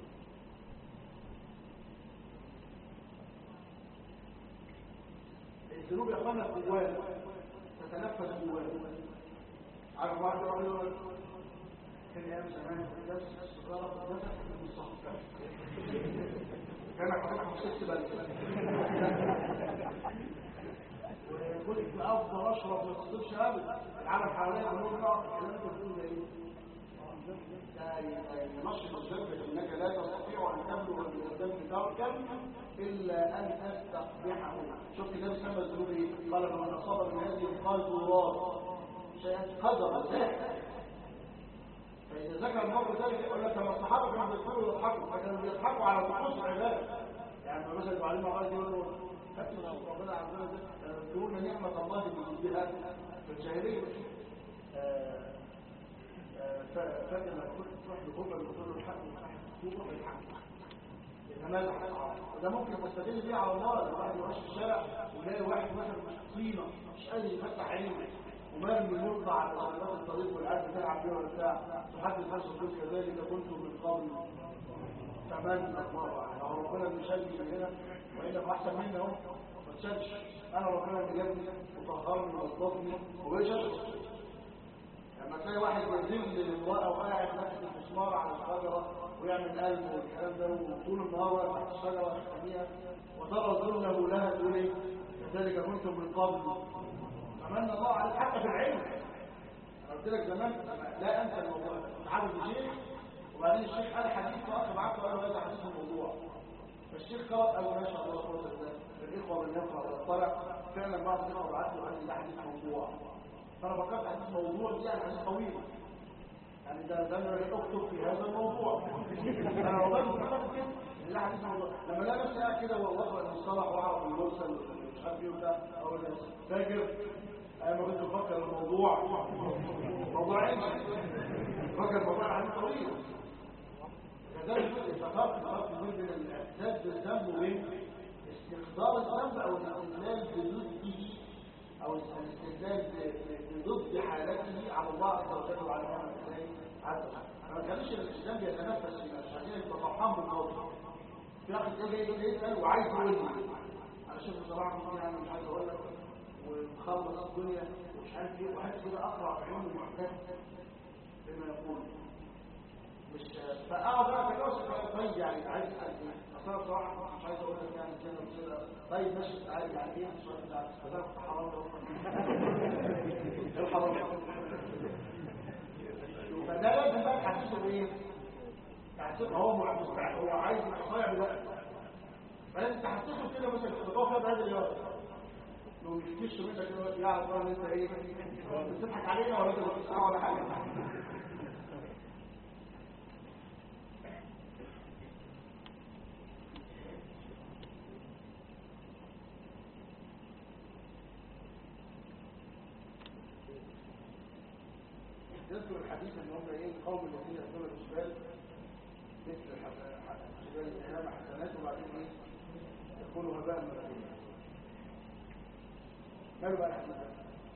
Speaker 1: الذنوب يا اخوانا جوانا تتنفس جوانا عارف واحد يقول له كان ايام زمان بس السيجاره بتنفس في المصحف كان حضرتك ست بلد وكنت افضل اشرب ما تصدقش ابدا العالم حواليا عمال يقع الكلام ده بتقول ده ايه ده ينشط الذنب انك لا تستطيع ان تبلغ من الذنب تركا الا ان تستقبحه شفت ده بيسمى الذنوب ايه قال فمن اصاب من هذه القاذورات شيئا قدر ذاك فاذا ذكر الموقف ذلك يقول لك لما الصحابه كانوا بيدخلوا يضحكوا فكانوا بيضحكوا على طقوس العباده يعني مثلا المعلم قال يقول له فاكر ربنا عندنا ده يقولون نعمه الله بوجودها في الجاهليه فاكر لما كنت تروح لجمله وتقول له الحق والحق تروح الحق جمال وده ممكن تستدل بيه على الله لو واحد ماشي في الشارع ويلاقي واحد مثلا طينه مش قادر يفتح عينه ومرمي مرضى على شباب الطريق والعيال بتلعب بيه ولا بتاع تحدث نفسه تقول كذلك كنت من قبل تمنى الله لو ربنا اللي شالني من هنا والا احسن مني اهو ما تشالش انا ربنا اللي جابني وطهرني ونظفني وبيشرب لما تلاقي واحد ينزل للورقه وقاعد ماسك المسمار على الشجره ويعمل قلب والكلام ده وطول النهار واقف تحت الشجره يحتميها وترى ظله لها تقول ايه كذلك كنتم من قبل تمنى الله عليك حتى في العلم انا قلت لك زمان لا انسى الموضوع ده كنت عارف شيخ وبعدين الشيخ قال حديث واخر معاك وقال له هذا حديث الموضوع فالشيخ قرأ قال له ما شاء الله قوة الله الإخوة من يقرأ ويطلع فعلا بعض الإخوة بعت له قال لي ده حديث موضوع فأنا فكرت حديث موضوع دي يعني حديث طويل يعني ده ده انا اكتب في هذا الموضوع انا والله كنت فاكر كده ان ده حديث موضوع لما لا نفسي قاعد كده واقرا المصطلح واعرف المرسل مش عارف ايه وبتاع اقول فاكر انا ما كنت بفكر الموضوع موضوع علمي فكر موضوع حديث طويل كذلك افتكرت فرق بين الاعتداد بالذنب وبين استقدار الذنب او الاستدلال بضده او الاستدلال بضد حالته على الله عز وجل وعلى نعمه الله عز وجل ما كانش الاسلام بيتنفس في عشان يبقى فرحان بالقول في واحد جاي جاي يسال وعايز يقول لي انا شوف بصراحه يعني مش عايز اقول لك ومخلص الدنيا ومش عارف ايه وحاسس كده اقرا في عيون المعتاد بما يقول مش فاقعد بقى اتجاوز طيب يعني عايز اصل انا بصراحه مش عايز اقول لك يعني كده وكده طيب ماشي تعالى يعني ايه السؤال بتاع ده حرام ده الحرام فده لازم بقى تحسسه بايه؟ تحسسه هو مستعد هو عايز يصايع دلوقتي فلازم تحسسه كده مثلا تتوقع بهذا اليوم لو يفتش منك دلوقتي يعرف ان انت ايه بتضحك علينا ولا انت بتسمع ولا حاجه يذكر الحديث ان هم ايه القوم الذين يأكلون الجبال مثل جبال الإهام حسنات وبعدين ايه يكونوا هباء منثورا ماله بقى الحديث ده؟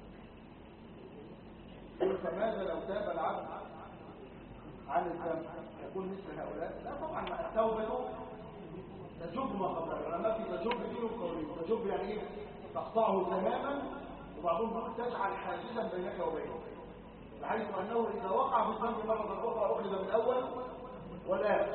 Speaker 1: يقول فماذا لو تاب العبد عن الذنب يكون مثل هؤلاء لا طبعا التوبة تجب ما قبل العلماء في تجب دين القولين تجب يعني ايه تقطعه تماما وبعضهم يقول تجعل حاجزا بينك وبينه بحيث أنه إذا وقع في الذنب مرة أخرى أخذ من الأول والآن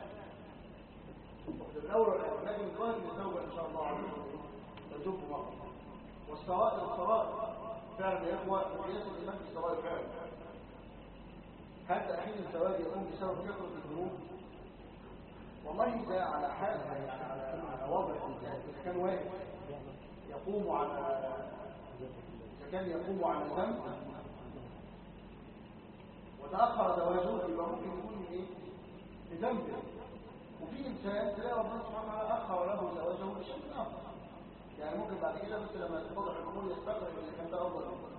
Speaker 1: أخذ من الأول والآن لكن الظاهر من التوبة إن شاء الله عز وجل تجب مرة والسرائر السرائر فعلا يا إخوة مقياس الإيمان في السرائر فعلا حتى أحيان الزواج يقوم بسبب كثرة الذنوب والله ده على حال يعني على على وضع إذا كان واحد يقوم على إذا كان يقوم على ذنب وتأخر زواجه يبقى ممكن يكون ايه بذنبه وفي انسان تلاقي ربنا سبحانه وتعالى اخر له زواجه بشيء اخر يعني ممكن بعد كده بس لما تتضح الامور يستقر اذا كان ده افضل منه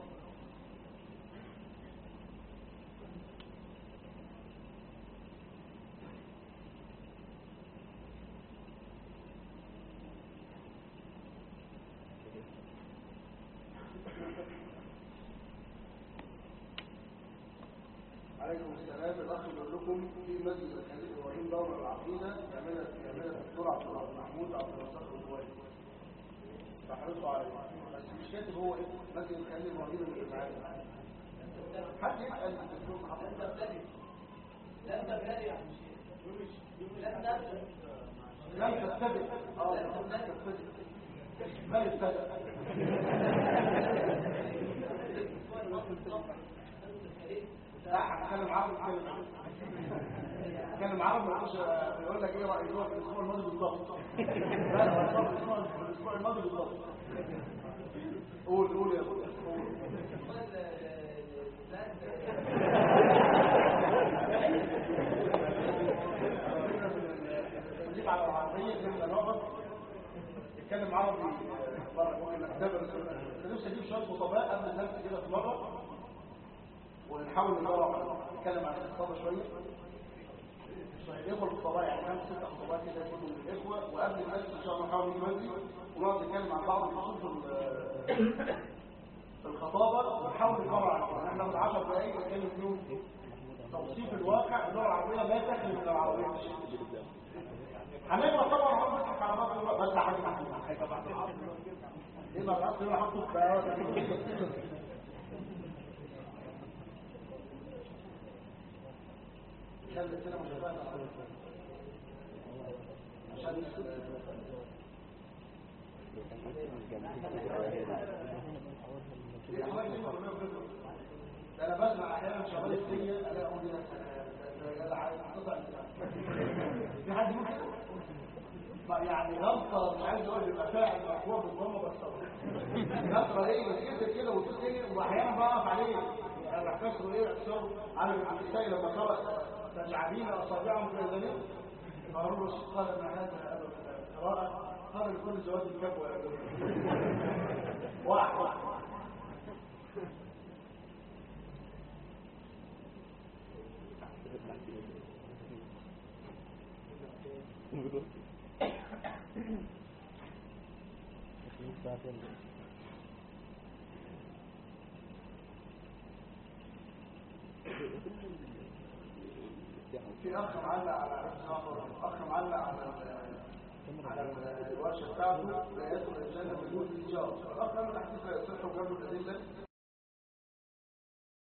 Speaker 1: عليكم السلام الاخ يقول لكم في مسجد الخليل ابراهيم دور العقيده يعملها يعملها الدكتور عبد الله محمود عبد الرزاق الدوالي فاحرصوا عليه بس مش كاتب هو ايه مسجد الخليل ابراهيم اللي معانا حد يسال الدكتور محمد
Speaker 3: لا تبتدئ يا لا تبتدئ
Speaker 1: لم تبتدئ اه لم تبتدئ بل ابتدأ لا هتكلم عربي اتكلم اتكلم عربي ما يقولش يقول لك ايه رايك في الاسبوع الماضي بالضبط لا لا هو الاسبوع الاسبوع الماضي بالضبط قول قول يا اخويا قول نجيب على العربيه نبدا نقعد نتكلم عربي بره ممكن نختبر نفسي اجيب شويه خطباء قبل الدرس كده في مره ونحاول ندور نتكلم عن الاقتصاد شويه الاخوه الخطباء يعني كان ست خطباء كده يكونوا من الاخوه وقبل الناس ان شاء الله نحاول نجي ونقعد نتكلم عن بعض النصوص ال- الخطابه ونحاول نقرر عن كده احنا ناخد 10 دقائق نتكلم فيهم توصيف الواقع باللغه العربيه لا تخلو من العربيه هنبقى طبعا هو بيضحك على بعض الوقت بس حاجه محدوده يبقى الأصل يبقى حطه في بيانات عشان السنة مش هتبقى عشان انا بسمع احيانا شغال السنية الاقي اقول لك ده ده عايز قطع في حد يقول كده ما يعني غلطه مش عايز اقول يبقى فاعل مقوى بالضمه بس غلطه ايه كده كده وتتني واحيانا بقف عليه انا بكسره ايه اكسره عارف الكتاب لما قرأ تجعلين اصابعهم في اذانهم فقالوا له قال ما هذا قراءه قال لكل زواج الكبوه واحد واحد في اخ معلق على اخ معلق على ال- على ال- الورشه بتاعته لا يدخل الجنه بدون ايجار الاخ قال له تحديث لا يصح وجاب له الادله